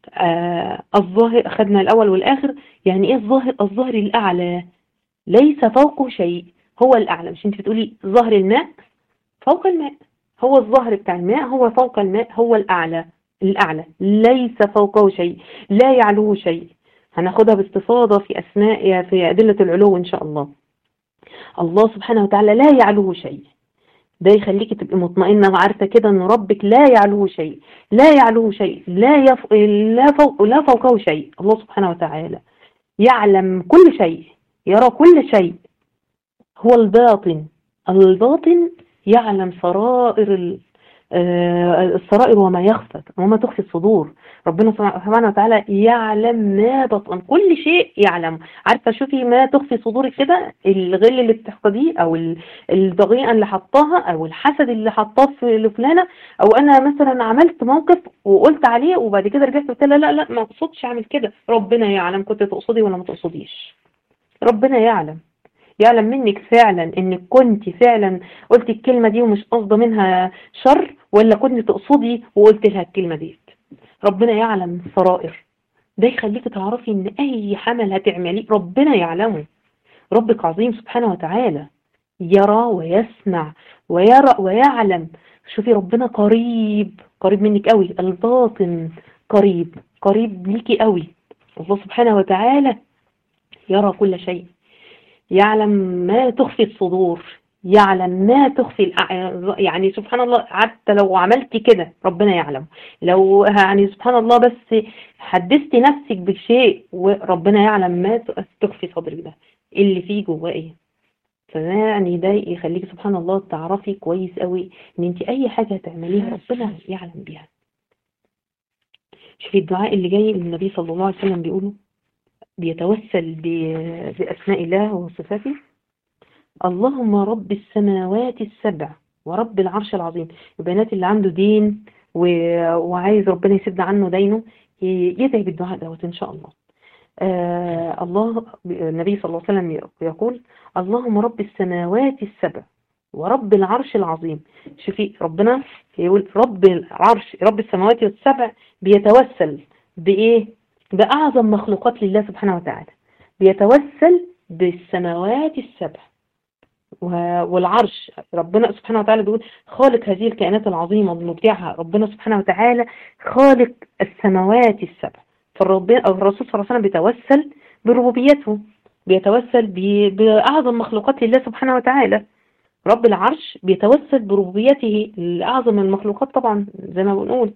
آه الظاهر أخذنا الأول والآخر يعني إيه الظاهر الظاهر الأعلى ليس فوقه شيء هو الأعلى مش أنت بتقولي ظهر الماء فوق الماء هو الظهر بتاع الماء هو فوق الماء هو الأعلى الأعلى ليس فوقه شيء لا يعلوه شيء هناخدها باستفاضة في أسماء في أدلة العلو إن شاء الله الله سبحانه وتعالى لا يعلوه شيء ده يخليكي تبقي مطمئنة وعارفة كده ان ربك لا يعلوه شيء لا يعلوه شيء لا يف... لا, فوق... لا فوقه شيء الله سبحانه وتعالى يعلم كل شيء يرى كل شيء هو الباطن الباطن يعلم سرائر ال... آه، السرائر وما يخفى وما تخفي الصدور ربنا سبحانه وتعالى يعلم ما بطن كل شيء يعلم عارفه شوفي ما تخفي صدورك كده الغل اللي بتحقديه او الضغينه اللي حطاها او الحسد اللي حطاه في لفلانه او انا مثلا عملت موقف وقلت عليه وبعد كده رجعت قلت لا لا لا ما اقصدش اعمل كده ربنا يعلم كنت تقصدي ولا ما تقصديش ربنا يعلم يعلم منك فعلا انك كنت فعلا قلت الكلمة دي ومش قصده منها شر ولا كنت تقصدي وقلت لها الكلمة دي ربنا يعلم السرائر ده يخليك تعرفي ان اي حمل هتعمليه ربنا يعلمه ربك عظيم سبحانه وتعالى يرى ويسمع ويرى ويعلم شوفي ربنا قريب قريب منك قوي الباطن قريب قريب ليكي قوي الله سبحانه وتعالى يرى كل شيء يعلم ما تخفي الصدور يعلم ما تخفي يعني سبحان الله حتى لو عملتي كده ربنا يعلم لو يعني سبحان الله بس حدثتي نفسك بشيء وربنا يعلم ما تخفي صدرك ده اللي فيه جواه ايه فده يعني ده يخليك سبحان الله تعرفي كويس قوي ان انت اي حاجة تعمليها ربنا يعلم بيها شوفي الدعاء اللي جاي النبي صلى الله عليه وسلم بيقوله بيتوسل بأسماء الله وصفاته اللهم رب السماوات السبع ورب العرش العظيم البنات اللي عنده دين وعايز ربنا يسد عنه دينه يدعي بالدعاء دوت ان شاء الله آه الله النبي صلى الله عليه وسلم يقول اللهم رب السماوات السبع ورب العرش العظيم شوفي ربنا يقول رب العرش رب السماوات السبع بيتوسل بايه باعظم مخلوقات لله سبحانه وتعالى بيتوسل بالسماوات السبع والعرش ربنا سبحانه وتعالى بيقول خالق هذه الكائنات العظيمة ومبدعها ربنا سبحانه وتعالى خالق السماوات السبع فالرسول صلى الله عليه وسلم بيتوسل بربوبيته بيتوسل بأعظم مخلوقات لله سبحانه وتعالى رب العرش بيتوسل بربوبيته لأعظم المخلوقات طبعا زي ما بنقول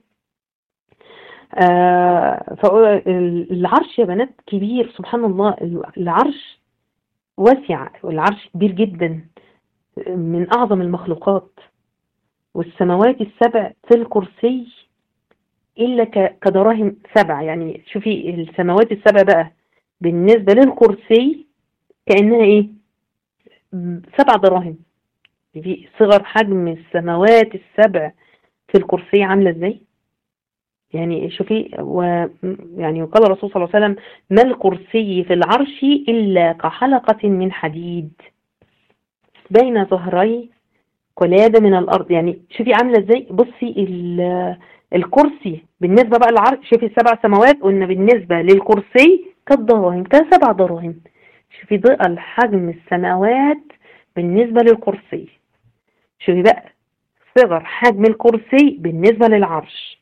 آه فالعرش يا بنات كبير سبحان الله العرش واسع والعرش كبير جدا من أعظم المخلوقات والسماوات السبع في الكرسي إلا كدراهم سبع يعني شوفي السماوات السبع بقى بالنسبة للكرسي كأنها إيه سبع دراهم في صغر حجم السماوات السبع في الكرسي عاملة إزاي يعني شوفي و يعني قال الرسول صلى الله عليه وسلم ما الكرسي في العرش إلا كحلقة من حديد بين ظهري قلادة من الأرض يعني شوفي عاملة ازاي بصي الكرسي بالنسبة بقى للعرش شوفي السبع سماوات قلنا بالنسبة للكرسي كالدراهم كسبع دراهم شوفي ضيق الحجم السماوات بالنسبة للكرسي شوفي بقى صغر حجم الكرسي بالنسبة للعرش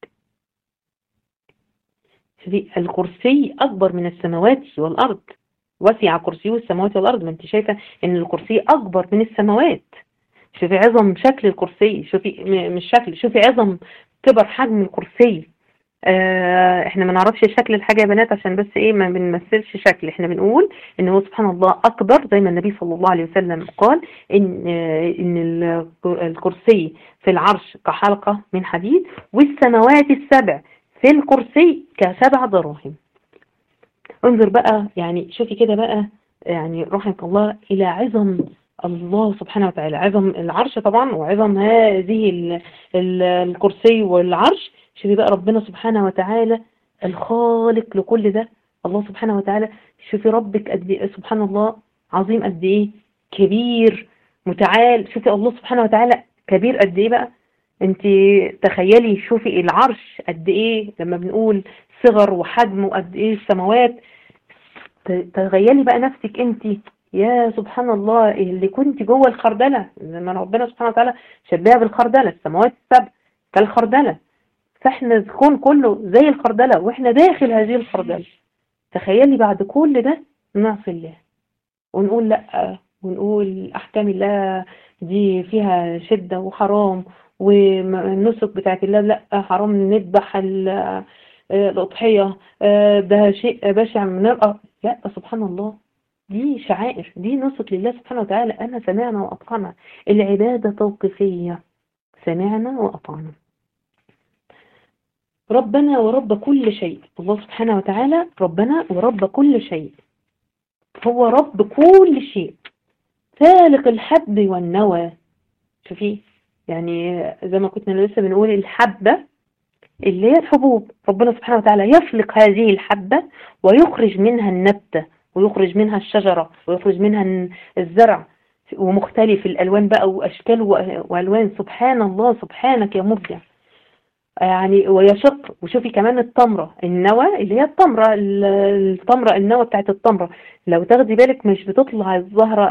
الكرسي أكبر من السماوات والأرض وسع كرسيه السماوات والأرض ما انت شايفة ان الكرسي أكبر من السماوات شوفي عظم شكل الكرسي شوفي مش شكل شوفي عظم كبر حجم الكرسي آه احنا ما نعرفش شكل الحاجة يا بنات عشان بس ايه ما بنمثلش شكل احنا بنقول ان هو سبحان الله اكبر زي ما النبي صلى الله عليه وسلم قال ان آه ان الكرسي في العرش كحلقة من حديد والسماوات السبع في الكرسي كسبع دراهم انظر بقى يعني شوفي كده بقى يعني رحمك الله إلى عظم الله سبحانه وتعالى عظم العرش طبعا وعظم هذه الكرسي والعرش شوفي بقى ربنا سبحانه وتعالى الخالق لكل ده الله سبحانه وتعالى شوفي ربك قد ايه سبحان الله عظيم قد ايه كبير متعال شوفي الله سبحانه وتعالى كبير قد ايه بقى انت تخيلي شوفي العرش قد ايه لما بنقول صغر وحجم وقد ايه السماوات ت- تخيلي بقى نفسك انت يا سبحان الله اللي كنت جوه الخردله لما ربنا سبحانه وتعالى شبهها بالخردله السماوات السبع كالخردله فاحنا الكون كله زي الخردله واحنا داخل هذه الخردله تخيلي بعد كل ده نعصي الله ونقول لا ونقول احكام الله دي فيها شده وحرام والنسك بتاعت الله لا حرام نذبح ال- الأضحية آه، ده شيء بشع من الأرض لا سبحان الله دي شعائر دي نسك لله سبحانه وتعالى أنا سمعنا وأطعنا العبادة توقيفية سمعنا وأطعنا ربنا ورب كل شيء الله سبحانه وتعالى ربنا ورب كل شيء هو رب كل شيء فالق الحب والنوى شوفي يعني زي ما كنا لسه بنقول الحبة اللي هي الحبوب ربنا سبحانه وتعالى يفلق هذه الحبة ويخرج منها النبتة ويخرج منها الشجرة ويخرج منها الزرع ومختلف الألوان بقى وأشكال وألوان سبحان الله سبحانك يا مبدع يعني ويشق وشوفي كمان التمرة النوى اللي هي التمرة التمرة النوى بتاعت التمرة لو تاخدي بالك مش بتطلع الزهرة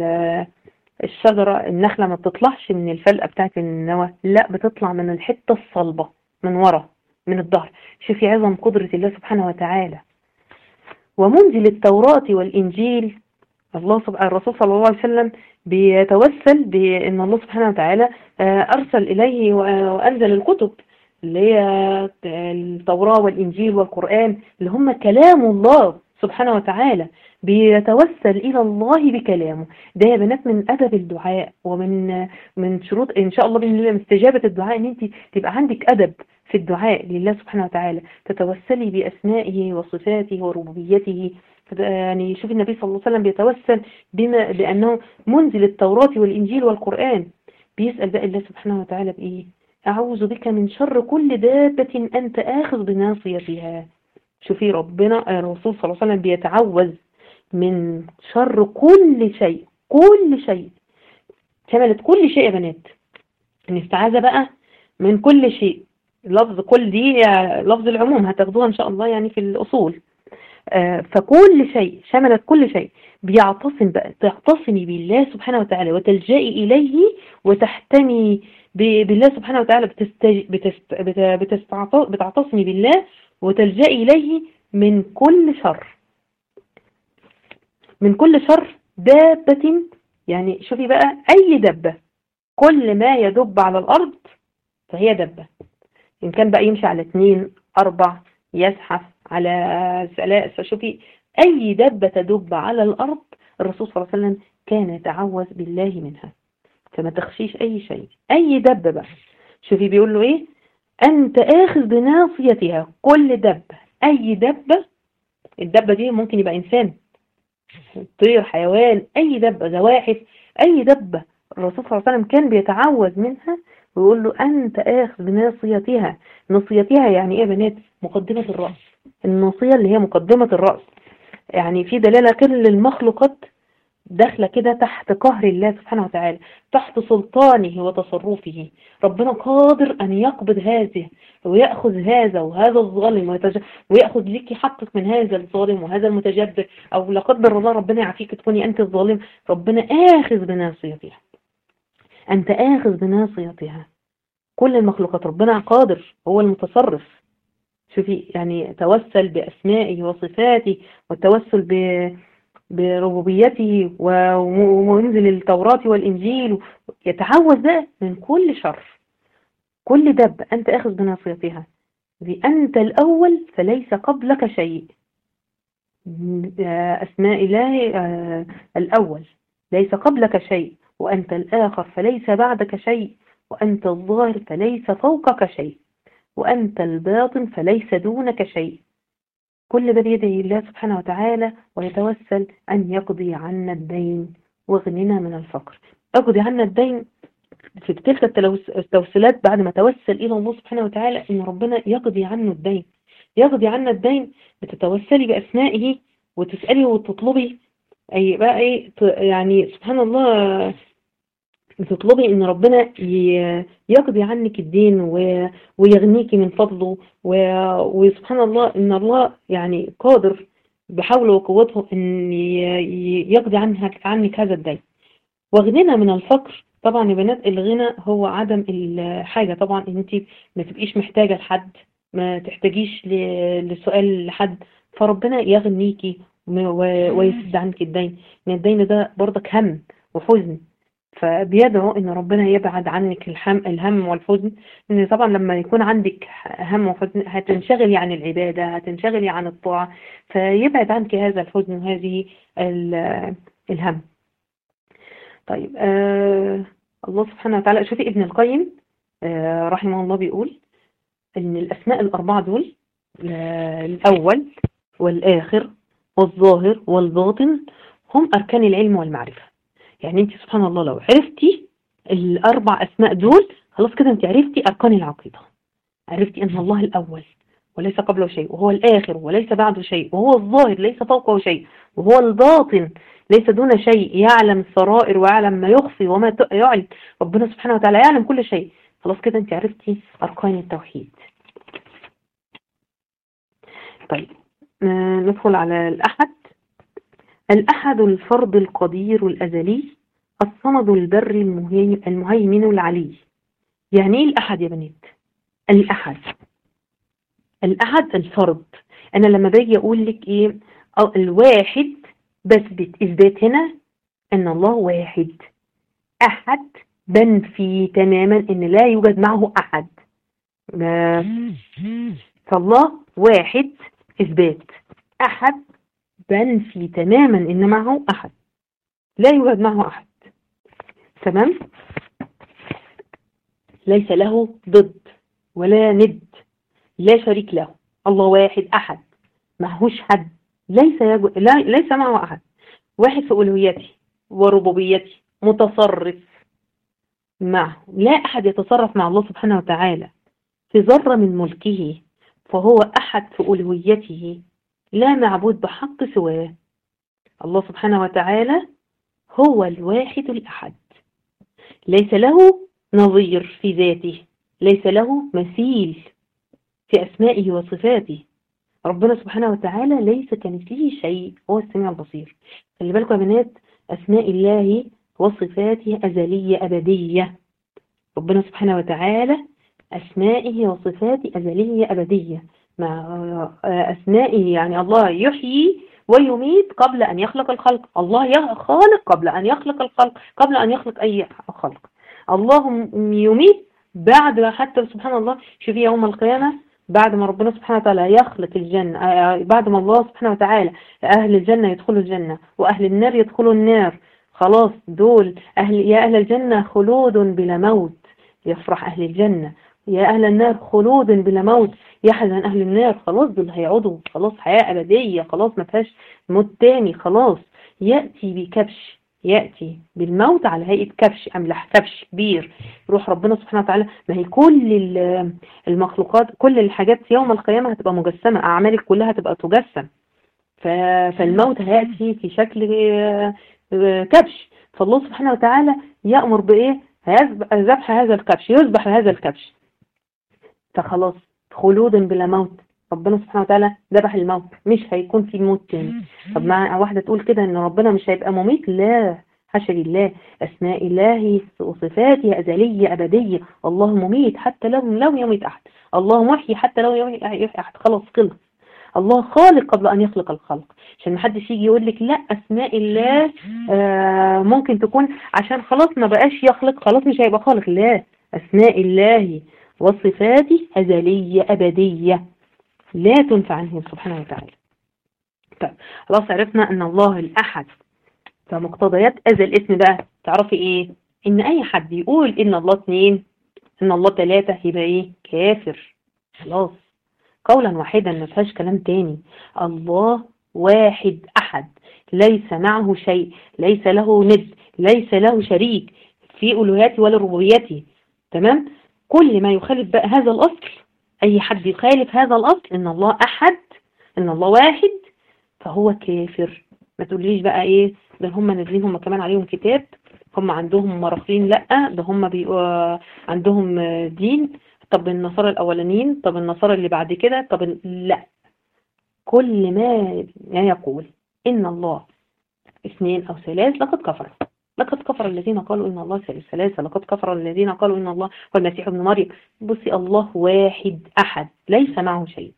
الشجرة النخلة ما بتطلعش من الفلقة بتاعت النوى لا بتطلع من الحتة الصلبة من ورا من الظهر شوفي عظم قدرة الله سبحانه وتعالى ومنزل التوراة والإنجيل الله سبحانه الرسول صلى الله عليه وسلم بيتوسل بأن الله سبحانه وتعالى أرسل إليه وأنزل الكتب اللي هي التوراة والإنجيل والقرآن اللي هم كلام الله سبحانه وتعالى بيتوسل إلى الله بكلامه ده يا بنات من أدب الدعاء ومن من شروط إن شاء الله بإذن الله من استجابة الدعاء إن أنت تبقى عندك أدب في الدعاء لله سبحانه وتعالى تتوسلي بأسمائه وصفاته وربوبيته يعني شوف النبي صلى الله عليه وسلم بيتوسل بما بأنه منزل التوراة والإنجيل والقرآن بيسأل بقى الله سبحانه وتعالى بإيه أعوذ بك من شر كل دابة أنت آخذ بناصيتها شوفي ربنا الرسول صلى الله عليه وسلم بيتعوذ من شر كل شيء كل شيء شملت كل شيء يا بنات الاستعاذة بقى من كل شيء لفظ كل دي لفظ العموم هتاخدوها ان شاء الله يعني في الاصول آه فكل شيء شملت كل شيء بيعتصم بقى تعتصمي بالله سبحانه وتعالى وتلجئي اليه وتحتمي بالله سبحانه وتعالى بتستج... بتست... بت... بتستعط... بتعتصمي بالله وتلجئي اليه من كل شر من كل شر دابة يعني شوفي بقى أي دبة كل ما يدب على الأرض فهي دبة إن كان بقى يمشي على اثنين أربع يزحف على ثلاث فشوفي أي دبة تدب على الأرض الرسول صلى الله عليه وسلم كان يتعوذ بالله منها فما تخشيش أي شيء أي دبة بقى شوفي بيقول له إيه أنت آخذ بناصيتها كل دبة أي دبة الدبة دي ممكن يبقى إنسان طير حيوان أي دبة زواحف أي دبة الرسول صلى الله عليه وسلم كان بيتعوذ منها ويقول له أنت آخذ بناصيتها ناصيتها يعني إيه يا بنات مقدمة الرأس الناصية اللي هي مقدمة الرأس يعني في دلالة كل المخلوقات داخلة كده تحت قهر الله سبحانه وتعالى تحت سلطانه وتصرفه ربنا قادر أن يقبض هذه ويأخذ هذا وهذا الظالم ويتج... ويأخذ لك حقك من هذا الظالم وهذا المتجبر أو لا قدر الله ربنا يعافيك تكوني أنت الظالم ربنا آخذ بناصيتها أنت آخذ بناصيتها كل المخلوقات ربنا قادر هو المتصرف شوفي يعني توسل بأسمائه وصفاته والتوسل ب... بربوبيته ومنزل التوراة والإنجيل يتعوذ بقى من كل شر كل دب أنت أخذ بناصيتها أنت الأول فليس قبلك شيء أسماء الله الأول ليس قبلك شيء وأنت الآخر فليس بعدك شيء وأنت الظاهر فليس فوقك شيء وأنت الباطن فليس دونك شيء كل ده بيدعي الله سبحانه وتعالى ويتوسل أن يقضي عنا الدين واغننا من الفقر اقضي عنا الدين في تلك التوسلات بعد ما توسل إلى الله سبحانه وتعالى إن ربنا يقضي عنه الدين يقضي عنا الدين بتتوسلي بأسمائه وتسألي وتطلبي أي بقى إيه يعني سبحان الله بتطلبي ان ربنا ي- يقضي عنك الدين و- ويغنيكي من فضله و- وسبحان الله ان الله يعني قادر بحوله وقوته ان ي- ي- يقضي عنك عنك هذا الدين وغنينا من الفقر طبعا يا بنات الغنى هو عدم الحاجة طبعا انت ما تبقيش محتاجة لحد ما تحتاجيش ل- لسؤال لحد فربنا يغنيكي و- و- ويسد عنك الدين ان الدين ده برضك هم وحزن فبيدعو ان ربنا يبعد عنك الهم الهم والحزن ان طبعا لما يكون عندك هم وحزن هتنشغلي عن العبادة هتنشغلي عن الطاعة فيبعد عنك هذا الحزن وهذه ال- الهم طيب آه الله سبحانه وتعالى شوفي ابن القيم آه رحمه الله بيقول ان الاسماء الاربعه دول آه الاول والاخر والظاهر والباطن هم اركان العلم والمعرفه يعني انت سبحان الله لو عرفتي الاربع اسماء دول خلاص كده انت عرفتي اركان العقيده عرفتي ان الله الاول وليس قبله شيء وهو الاخر وليس بعده شيء وهو الظاهر ليس فوقه شيء وهو الباطن ليس دون شيء يعلم السرائر ويعلم ما يخفي وما ت- يعلن ربنا سبحانه وتعالى يعلم كل شيء خلاص كده انت عرفتي اركان التوحيد طيب آه، ندخل على الأحد الأحد الفرد القدير الأزلي الصمد البر المهي- المهيمن العلي يعني ايه الأحد يا بنات الأحد الأحد الفرد أنا لما باجي أقول لك إيه أو الواحد بثبت إثبات هنا أن الله واحد أحد بنفي تماما أن لا يوجد معه أحد ما- فالله واحد إثبات أحد بنفي تماما إن معه أحد لا يوجد معه أحد تمام ليس له ضد ولا ند لا شريك له الله واحد أحد معهوش حد ليس يجو... لا ليس معه أحد واحد في ألوهيته وربوبيته متصرف معه لا أحد يتصرف مع الله سبحانه وتعالى في ذرة من ملكه فهو أحد في ألوهيته لا معبود بحق سواه الله سبحانه وتعالى هو الواحد الأحد ليس له نظير في ذاته ليس له مثيل في أسمائه وصفاته ربنا سبحانه وتعالى ليس كمثله شيء هو السميع البصير خلي بالكم يا بنات أسماء الله وصفاته أزلية أبدية ربنا سبحانه وتعالى أسمائه وصفاته أزلية أبدية مع أسمائه يعني الله يحيي ويميت قبل أن يخلق الخلق الله ي- خالق قبل أن يخلق الخلق قبل أن يخلق أي خلق الله م- يميت بعد حتى سبحان الله شوفي يوم القيامة بعد ما ربنا سبحانه وتعالى يخلق الجنة آه، بعد ما الله سبحانه وتعالى أهل الجنة يدخلوا الجنة وأهل النار يدخلوا النار خلاص دول أهل يا أهل الجنة خلود بلا موت يفرح أهل الجنة يا أهل النار خلود بلا موت يحزن أهل النار خلاص دول هيقعدوا خلاص حياة أبدية خلاص ما فيهاش موت تاني خلاص يأتي بكبش يأتي بالموت على هيئة كبش أملح كبش كبير روح ربنا سبحانه وتعالى ما هي كل ال- المخلوقات كل الحاجات يوم القيامة هتبقى مجسمة أعمالك كلها هتبقى تجسم ف- فالموت هيأتي في شكل آه، آه، كبش فالله سبحانه وتعالى يأمر بإيه هيذبح- ذبح هذا الكبش يذبح هذا الكبش فخلاص خلود بلا موت ربنا سبحانه وتعالى ذبح الموت مش هيكون في موت تاني طب مع واحدة تقول كده ان ربنا مش هيبقى مميت لا حاشا لله اسماء الله وصفاته ازلية ابدية الله مميت حتى لو لو يميت احد الله محيي حتى لو يميت يحيي احد خلاص خلص الله خالق قبل ان يخلق الخلق عشان محدش يجي يقول لك لا اسماء الله آه ممكن تكون عشان خلاص ما بقاش يخلق خلاص مش هيبقى خالق لا اسماء الله وصفاته ازلية ابدية لا تنفع عنه سبحانه وتعالى طيب خلاص عرفنا ان الله الاحد فمقتضيات هذا الاسم بقى تعرفي ايه ان اي حد يقول ان الله اثنين ان الله ثلاثة يبقى ايه كافر خلاص قولا واحدا ما فيهاش كلام تاني الله واحد احد ليس معه شيء ليس له ند ليس له شريك في الوهيته ولا ربوبيته تمام كل ما يخالف بقى هذا الاصل اي حد يخالف هذا الاصل ان الله احد ان الله واحد فهو كافر ما تقوليش بقى ايه ده هم نازلين هم كمان عليهم كتاب هم عندهم مراخين لا ده هم بيبقوا عندهم دين طب النصارى الاولانيين طب النصارى اللي بعد كده طب ال- لا كل ما يقول ان الله اثنين او ثلاث لقد كفر لقد كفر الذين قالوا ان الله ثالث ثلاثة لقد كفر الذين قالوا ان الله هو المسيح ابن مريم بصي الله واحد احد ليس معه شيء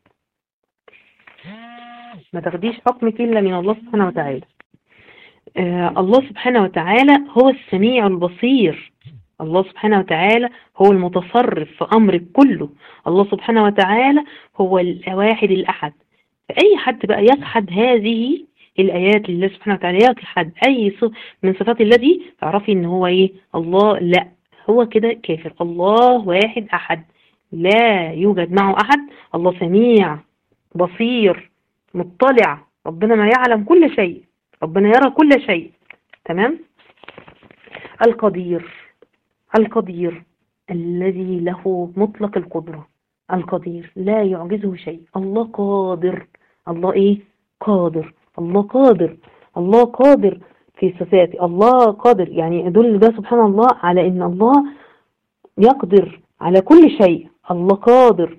ما تاخديش حكمك الا من الله سبحانه وتعالى آه الله سبحانه وتعالى هو السميع البصير الله سبحانه وتعالى هو المتصرف في أمرك كله الله سبحانه وتعالى هو الواحد الأحد فأي حد بقى يجحد هذه الآيات لله سبحانه وتعالى يجحد أي صف من صفات الله دي تعرفي إن هو إيه الله لا هو كده كافر الله واحد أحد لا يوجد معه أحد الله سميع بصير مطلع ربنا ما يعلم كل شيء ربنا يرى كل شيء تمام القدير القدير الذي له مطلق القدرة القدير لا يعجزه شيء الله قادر الله ايه قادر الله قادر الله قادر في صفاته الله قادر يعني يدل ده سبحان الله على ان الله يقدر على كل شيء الله قادر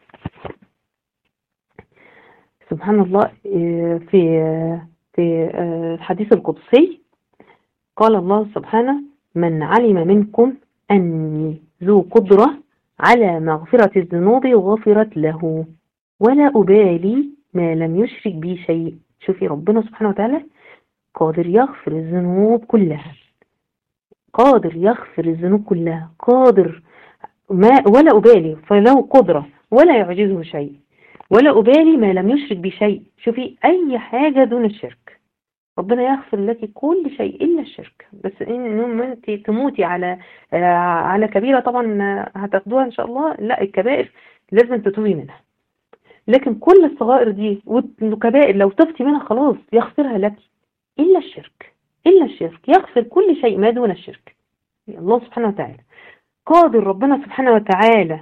سبحان الله إيه، في في آه، الحديث القدسي قال الله سبحانه من علم منكم أني ذو قدرة على مغفرة الذنوب غفرت له ولا أبالي ما لم يشرك بي شيء شوفي ربنا سبحانه وتعالى قادر يغفر الذنوب كلها قادر يغفر الذنوب كلها قادر ما ولا أبالي فله قدرة ولا يعجزه شيء ولا أبالي ما لم يشرك بشيء شوفي أي حاجة دون الشرك ربنا يغفر لك كل شيء إلا الشرك بس إن أنت تموتي على آه، على كبيرة طبعا آه، هتاخدوها إن شاء الله لا الكبائر لازم تتوبي منها لكن كل الصغائر دي والكبائر لو تفتي منها خلاص يغفرها لك إلا الشرك إلا الشرك يغفر كل شيء ما دون الشرك الله سبحانه وتعالى قادر ربنا سبحانه وتعالى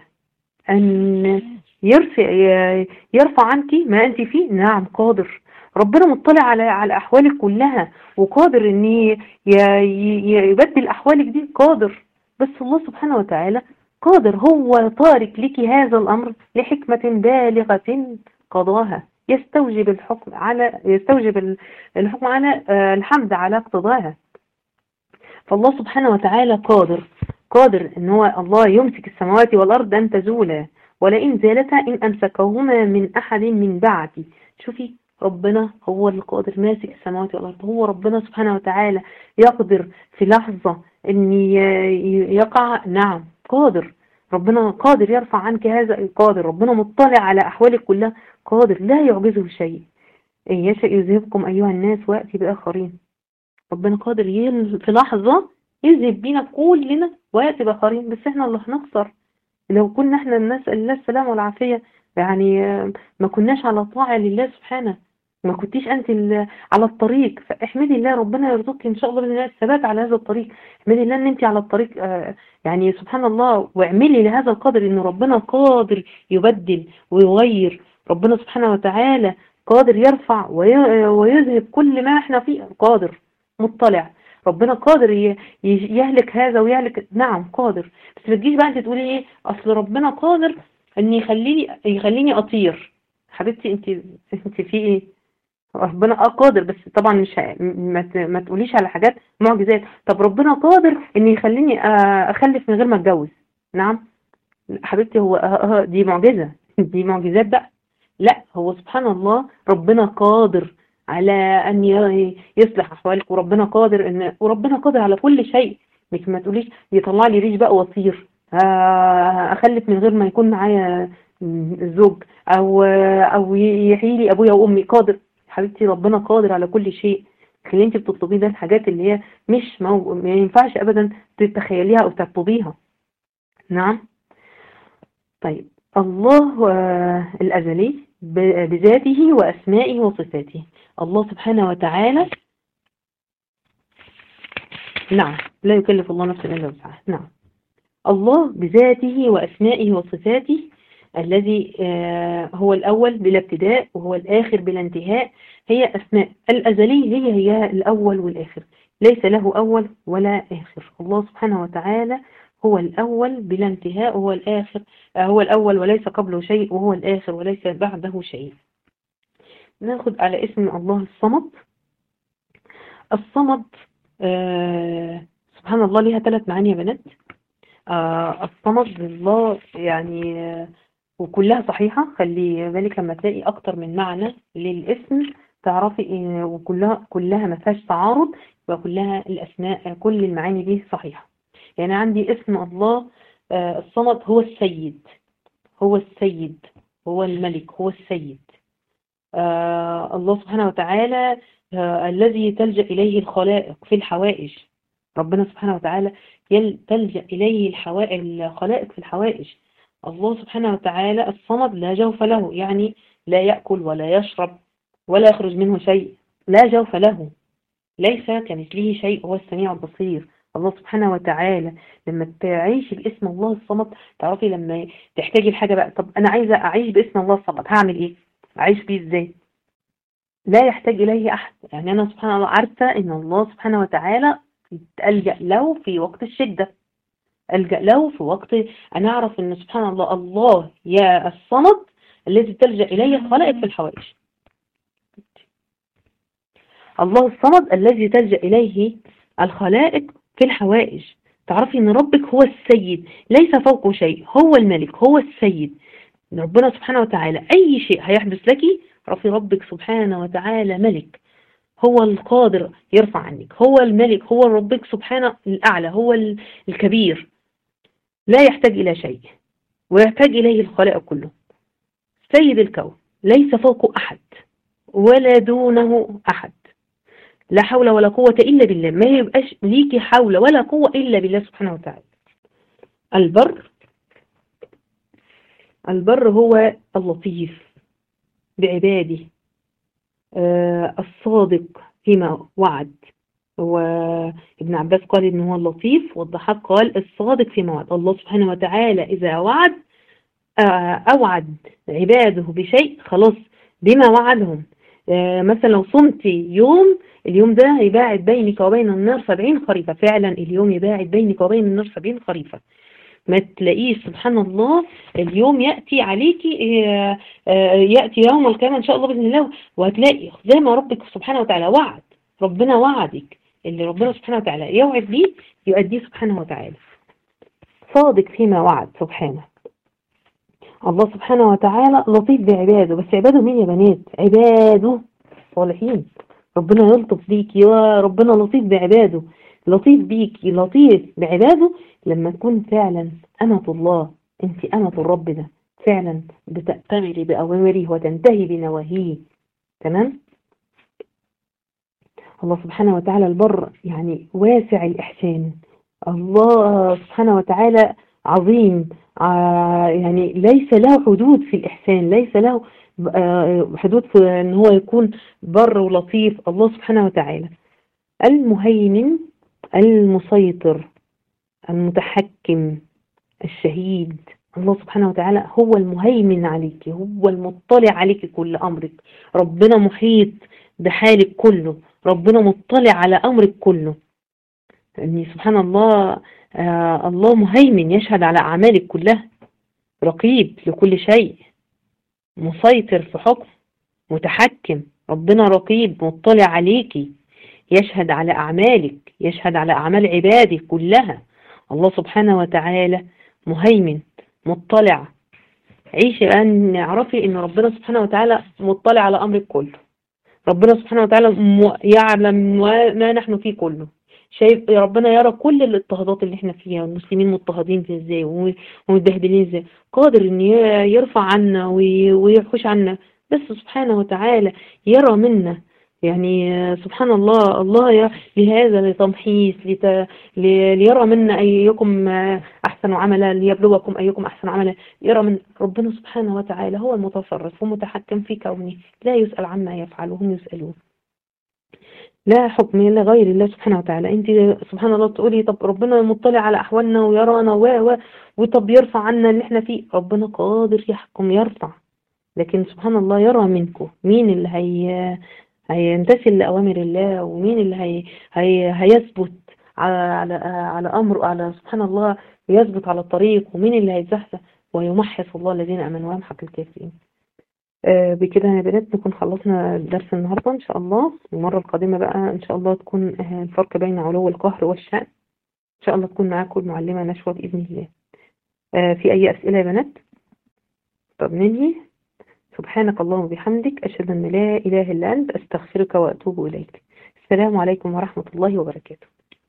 أن يرفع يرفع عنك ما أنت فيه نعم قادر ربنا مطلع على على أحوالك كلها وقادر أن ي- ي- يبدل أحوالك دي قادر بس الله سبحانه وتعالى قادر هو تارك لك هذا الأمر لحكمة بالغة قضاها يستوجب الحكم على يستوجب ال- الحكم على آه، الحمد على اقتضاها فالله سبحانه وتعالى قادر قادر ان هو الله يمسك السماوات والارض ان تزولا ولئن زالتا ان امسكهما من احد من بعدي شوفي ربنا هو القادر ماسك السماوات والارض هو ربنا سبحانه وتعالى يقدر في لحظة ان ي- ي- يقع نعم قادر ربنا قادر يرفع عنك هذا قادر ربنا مطلع على احوالك كلها قادر لا يعجزه شيء إن يشاء يذهبكم ايها الناس وياتي باخرين ربنا قادر يل- في لحظة يذهب بينا كلنا ويأتي بآخرين بس احنا اللي هنخسر لو كنا احنا نسأل الله السلامة والعافية يعني آه، ما كناش على طاعة لله سبحانه ما كنتيش انت ال- على الطريق فاحمدي الله ربنا يرزقك ان شاء الله باذن الله الثبات على هذا الطريق احمدي الله ان انت على الطريق آه، يعني سبحان الله واعملي لهذا القدر ان ربنا قادر يبدل ويغير ربنا سبحانه وتعالى قادر يرفع وي- ويذهب كل ما احنا فيه قادر مطلع ربنا قادر ي- ي- يهلك هذا ويهلك نعم قادر بس ما تجيش بقى انت تقولي ايه اصل ربنا قادر ان يخليني يخليني اطير حبيبتي انت انت في ايه ربنا اه قادر بس طبعا مش ه- ما, ت- ما تقوليش على حاجات معجزات طب ربنا قادر ان يخليني آه، اخلف من غير ما اتجوز نعم حبيبتي هو آه، آه، دي معجزة دي معجزات بقى لا هو سبحان الله ربنا قادر على ان ي- يصلح احوالك وربنا قادر ان وربنا قادر على كل شيء مش ما تقوليش يطلع لي ريش بقى واطير آه، اخلف من غير ما يكون معايا م، زوج او او يحيي لي ابويا وامي قادر حبيبتي ربنا قادر على كل شيء اللي انت بتطلبيه ده الحاجات اللي هي مش مو... ما ينفعش ابدا تتخيليها او تطلبيها نعم طيب الله آه، الأزلي ب- بذاته وأسمائه وصفاته الله سبحانه وتعالى نعم لا يكلف الله نفسا إلا وسعها نعم الله بذاته وأسمائه وصفاته الذي آه، هو الأول بلا ابتداء وهو الآخر بلا انتهاء هي أسماء الأزلي هي هي الأول والآخر ليس له أول ولا آخر الله سبحانه وتعالى هو الأول بلا انتهاء وهو الآخر هو الأول وليس قبله شيء وهو الآخر وليس بعده شيء ناخد على اسم الله الصمد الصمد آه سبحان الله ليها ثلاث معاني يا بنات آه الصمد الله يعني آه وكلها صحيحة خلي بالك لما تلاقي أكتر من معنى للاسم تعرفي إيه وكلها كلها ما فيهاش تعارض وكلها الأسماء كل المعاني دي صحيحة يعني عندي اسم الله آه الصمد هو السيد هو السيد هو الملك هو السيد آه الله سبحانه وتعالى آه الذي تلجأ إليه الخلائق في الحوائج ربنا سبحانه وتعالى تلجأ إليه الخلائق في الحوائج الله سبحانه وتعالى الصمد لا جوف له يعني لا يأكل ولا يشرب ولا يخرج منه شيء لا جوف له ليس كمثله شيء هو السميع البصير الله سبحانه وتعالى لما تعيش باسم الله الصمد تعرفي لما تحتاجي الحاجة بقى طب أنا عايزة أعيش باسم الله الصمد هعمل إيه أعيش بيه إزاي لا يحتاج إليه أحد يعني أنا سبحان الله عارفة إن الله سبحانه وتعالى ألجأ له في وقت الشدة ألجأ له في وقت أنا أعرف إن سبحان الله الله يا الصمد الذي تلجأ إليه الخلائق في الحوائج الله الصمد الذي تلجأ إليه الخلائق في الحوائج تعرفي ان ربك هو السيد ليس فوقه شيء هو الملك هو السيد ربنا سبحانه وتعالى اي شيء هيحدث لك عرفي ربك سبحانه وتعالى ملك هو القادر يرفع عنك هو الملك هو ربك سبحانه الأعلى هو الكبير لا يحتاج إلى شيء ويحتاج إليه الخلائق كله سيد الكون ليس فوقه أحد ولا دونه أحد لا حول ولا قوة إلا بالله ما يبقاش ليكي حول ولا قوة إلا بالله سبحانه وتعالى البر البر هو اللطيف بعباده آه الصادق فيما وعد وابن عباس قال إن هو اللطيف والضحاك قال الصادق فيما وعد الله سبحانه وتعالى إذا وعد آه أوعد عباده بشيء خلاص بما وعدهم آه مثلا لو صمتي يوم اليوم ده يباعد بينك وبين النار سبعين خريفة فعلا اليوم يباعد بينك وبين النار سبعين خريفة ما تلاقيش سبحان الله اليوم يأتي عليك يأتي يوم القيامة إن شاء الله بإذن الله وهتلاقي زي ما ربك سبحانه وتعالى وعد ربنا وعدك اللي ربنا سبحانه وتعالى يوعد بيه يؤديه سبحانه وتعالى صادق فيما وعد سبحانه الله سبحانه وتعالى لطيف بعباده بس عباده مين يا بنات عباده صالحين ربنا يلطف بيك يا ربنا لطيف بعباده لطيف بيك لطيف بعباده لما تكون فعلا أمة الله انت أمة الرب ده فعلا بتأتمري بأوامره وتنتهي بنواهيه تمام الله سبحانه وتعالى البر يعني واسع الإحسان الله سبحانه وتعالى عظيم يعني ليس له حدود في الإحسان ليس له حدود في ان هو يكون بر ولطيف الله سبحانه وتعالى المهيمن المسيطر المتحكم الشهيد الله سبحانه وتعالى هو المهيمن عليك هو المطلع عليك كل أمرك ربنا محيط بحالك كله ربنا مطلع على أمرك كله يعني سبحان الله آه الله مهيمن يشهد على أعمالك كلها رقيب لكل شيء مسيطر في حكم متحكم ربنا رقيب مطلع عليكي يشهد على أعمالك يشهد على أعمال عبادك كلها الله سبحانه وتعالى مهيمن مطلع عيشي بقى اعرفي ان ربنا سبحانه وتعالى مطلع على امرك كله ربنا سبحانه وتعالى يعلم ما نحن فيه كله شايف ربنا يرى كل الاضطهادات اللي احنا فيها والمسلمين مضطهدين في ازاي ومتبهدلين ازاي قادر ان يرفع عنا ويحوش عنا بس سبحانه وتعالى يرى منا يعني سبحان الله الله لهذا لتمحيص لت... ليرى منا أيكم أحسن عملا ليبلوكم أيكم أحسن عملا يرى من ربنا سبحانه وتعالى هو المتصرف ومتحكم في كونه لا يسأل عما يفعل وهم يسألون لا حكم إلا غير الله سبحانه وتعالى انت سبحان الله تقولي طب ربنا مطلع على أحوالنا ويرانا و و وطب يرفع عنا اللي احنا فيه ربنا قادر يحكم يرفع لكن سبحان الله يرى منكم مين اللي هي هيمتثل لأوامر الله ومين اللي هي هي هيثبت على على على أمر على سبحان الله ويثبت على الطريق ومين اللي هيزحزح ويمحص الله الذين آمنوا ويمحق الكافرين آه بكده يا بنات نكون خلصنا درس النهاردة إن شاء الله المرة القادمة بقى إن شاء الله تكون آه الفرق بين علو القهر والشأن إن شاء الله تكون معاكم المعلمة نشوى بإذن الله آه في أي أسئلة يا بنات طب ننهي سبحانك اللهم وبحمدك أشهد أن لا إله إلا أنت أستغفرك وأتوب إليك السلام عليكم ورحمة الله وبركاته